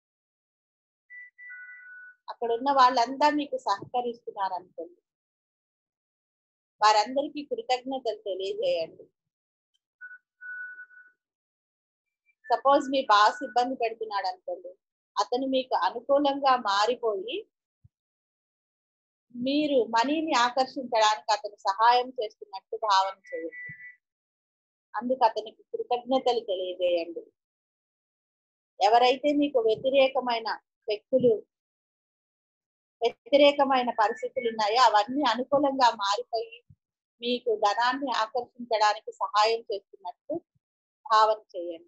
అక్కడ ఉన్న వాళ్ళంతా మీకు సహకరిస్తున్నారు అనుకోండి వారందరికీ కృతజ్ఞతలు తెలియజేయండి సపోజ్ మీ బాస్ ఇబ్బంది పెడుతున్నాడు అనుకోండి అతను మీకు అనుకూలంగా మారిపోయి మీరు మనీని ఆకర్షించడానికి అతను సహాయం చేస్తున్నట్టు భావన చేయండి అందుకు అతనికి కృతజ్ఞతలు తెలియజేయండి ఎవరైతే మీకు వ్యతిరేకమైన వ్యక్తులు వ్యతిరేకమైన పరిస్థితులు ఉన్నాయో అవన్నీ అనుకూలంగా మారిపోయి మీకు ధనాన్ని ఆకర్షించడానికి సహాయం చేస్తున్నట్టు భావన చేయండి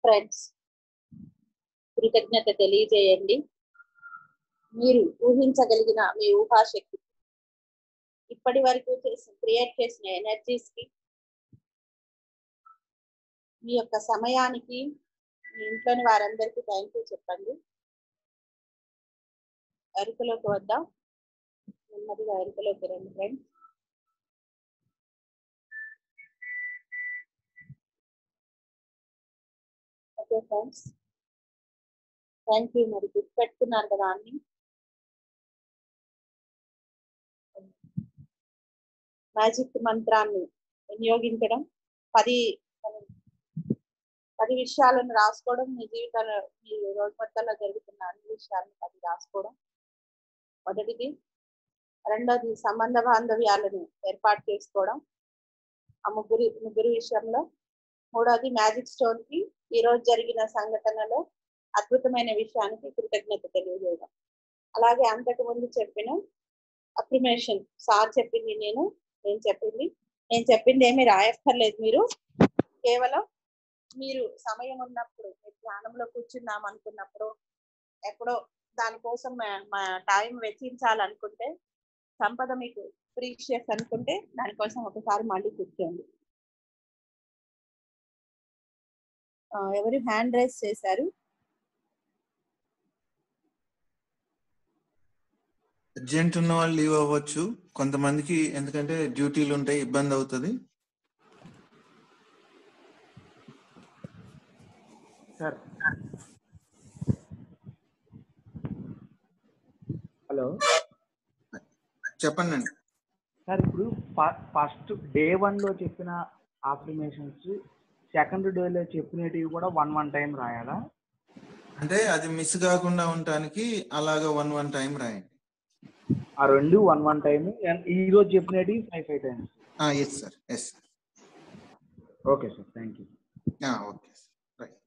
ఫ్రెండ్స్ కృతజ్ఞత తెలియజేయండి మీరు ఊహించగలిగిన మీ ఊహాశక్తి ఇప్పటి వరకు చేసిన క్రియేట్ చేసిన ఎనర్జీస్ కి మీ యొక్క సమయానికి మీ ఇంట్లోని వారందరికీ థ్యాంక్ యూ చెప్పండి ఎరుకలోకి వద్దాం నెమ్మదిగా ఎరుకలోకి రండి friends okay friends thank you మరి గుర్తుపెట్టుకున్నారు కదా అన్ని మ్యాజిక్ మంత్రాన్ని వినియోగించడం పది పది విషయాలను రాసుకోవడం మీ జీవితంలో మీ రోజు మొత్తంలో జరుగుతున్న అన్ని విషయాలను పది రాసుకోవడం మొదటిది రెండోది సంబంధ బాంధవ్యాలను ఏర్పాటు చేసుకోవడం ఆ ముగ్గురు ముగ్గురు విషయంలో మూడోది మ్యాజిక్ స్టోన్ కి ఈ రోజు జరిగిన సంఘటనలో అద్భుతమైన విషయానికి కృతజ్ఞత తెలియజేయడం అలాగే అంతకు ముందు చెప్పిన అప్రిమేషన్ సార్ చెప్పింది నేను నేను చెప్పింది నేను చెప్పింది ఏమీ రాయక్కర్లేదు మీరు కేవలం మీరు సమయం ఉన్నప్పుడు మీరు ధ్యానంలో కూర్చున్నాం అనుకున్నప్పుడు ఎక్కడో దానికోసం మా- మా టైం వెచ్చించాలనుకుంటే సంపద మీకు ప్రీషియస్ అనుకుంటే దానికోసం ఒకసారి మళ్ళీ కూర్చోండి ఆ, ఎవరు హ్యాండ్ రైస్ చేశారు అర్జెంట్ ఉన్న వాళ్ళు లీవ్ అవ్వచ్చు కొంతమందికి ఎందుకంటే డ్యూటీలు ఉంటాయి ఇబ్బంది అవుతుంది సార్ హలో చెప్పండి అండి సార్ ఇప్పుడు ఫస్ట్ డే వన్ లో చెప్పిన అప్లికేషన్స్ సెకండ్ డేలో చెప్పినవి కూడా వన్ వన్ టైం రాయాలా అంటే అది మిస్ కాకుండా ఉండటానికి అలాగా వన్ వన్ టైం రాయండి ఆ రెండు వన్ వన్ టైం ఈ రోజు చెప్పినవి five five times yes sir yes okay sir thank you okay right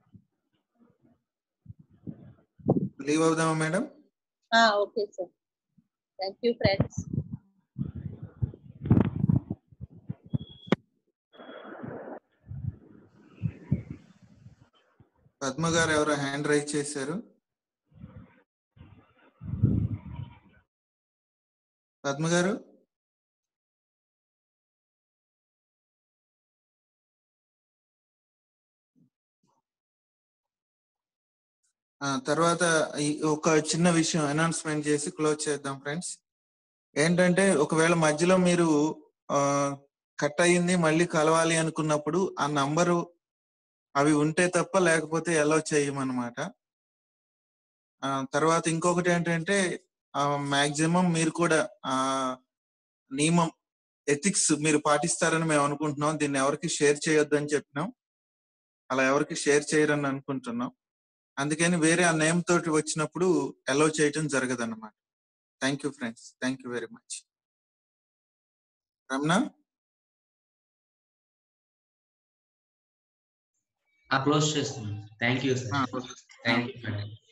leave అవుదామా madam okay sir thank you friends Padma garu ఎవరో హ్యాండ్ రైజ్ చేశారు పద్మ గారు ఆ, తర్వాత ఈ ఒక చిన్న విషయం అనౌన్స్మెంట్ చేసి క్లోజ్ చేద్దాం ఫ్రెండ్స్ ఏంటంటే ఒకవేళ మధ్యలో మీరు కట్ అయ్యింది మళ్ళీ కలవాలి అనుకున్నప్పుడు ఆ నంబరు అవి ఉంటే తప్ప లేకపోతే ఎలా చేయమన్నమాట ఆ, తర్వాత ఇంకొకటి ఏంటంటే మాక్సిమం మీరు కూడా ఆ నియమం ఎథిక్స్ మీరు పాటిస్తారని మేము అనుకుంటున్నాం దీన్ని ఎవరికి షేర్ చేయొద్దు అని చెప్పినాం అలా ఎవరికి షేర్ చేయరని అనుకుంటున్నాం అందుకని వేరే ఆ నేమ్ తోటి వచ్చినప్పుడు అలౌ చేయటం జరగదు అనమాట thank you friends thank you very much Ramana close చేస్తున్నాను థ్యాంక్ యూ సార్ ఆ, థ్యాంక్ యూ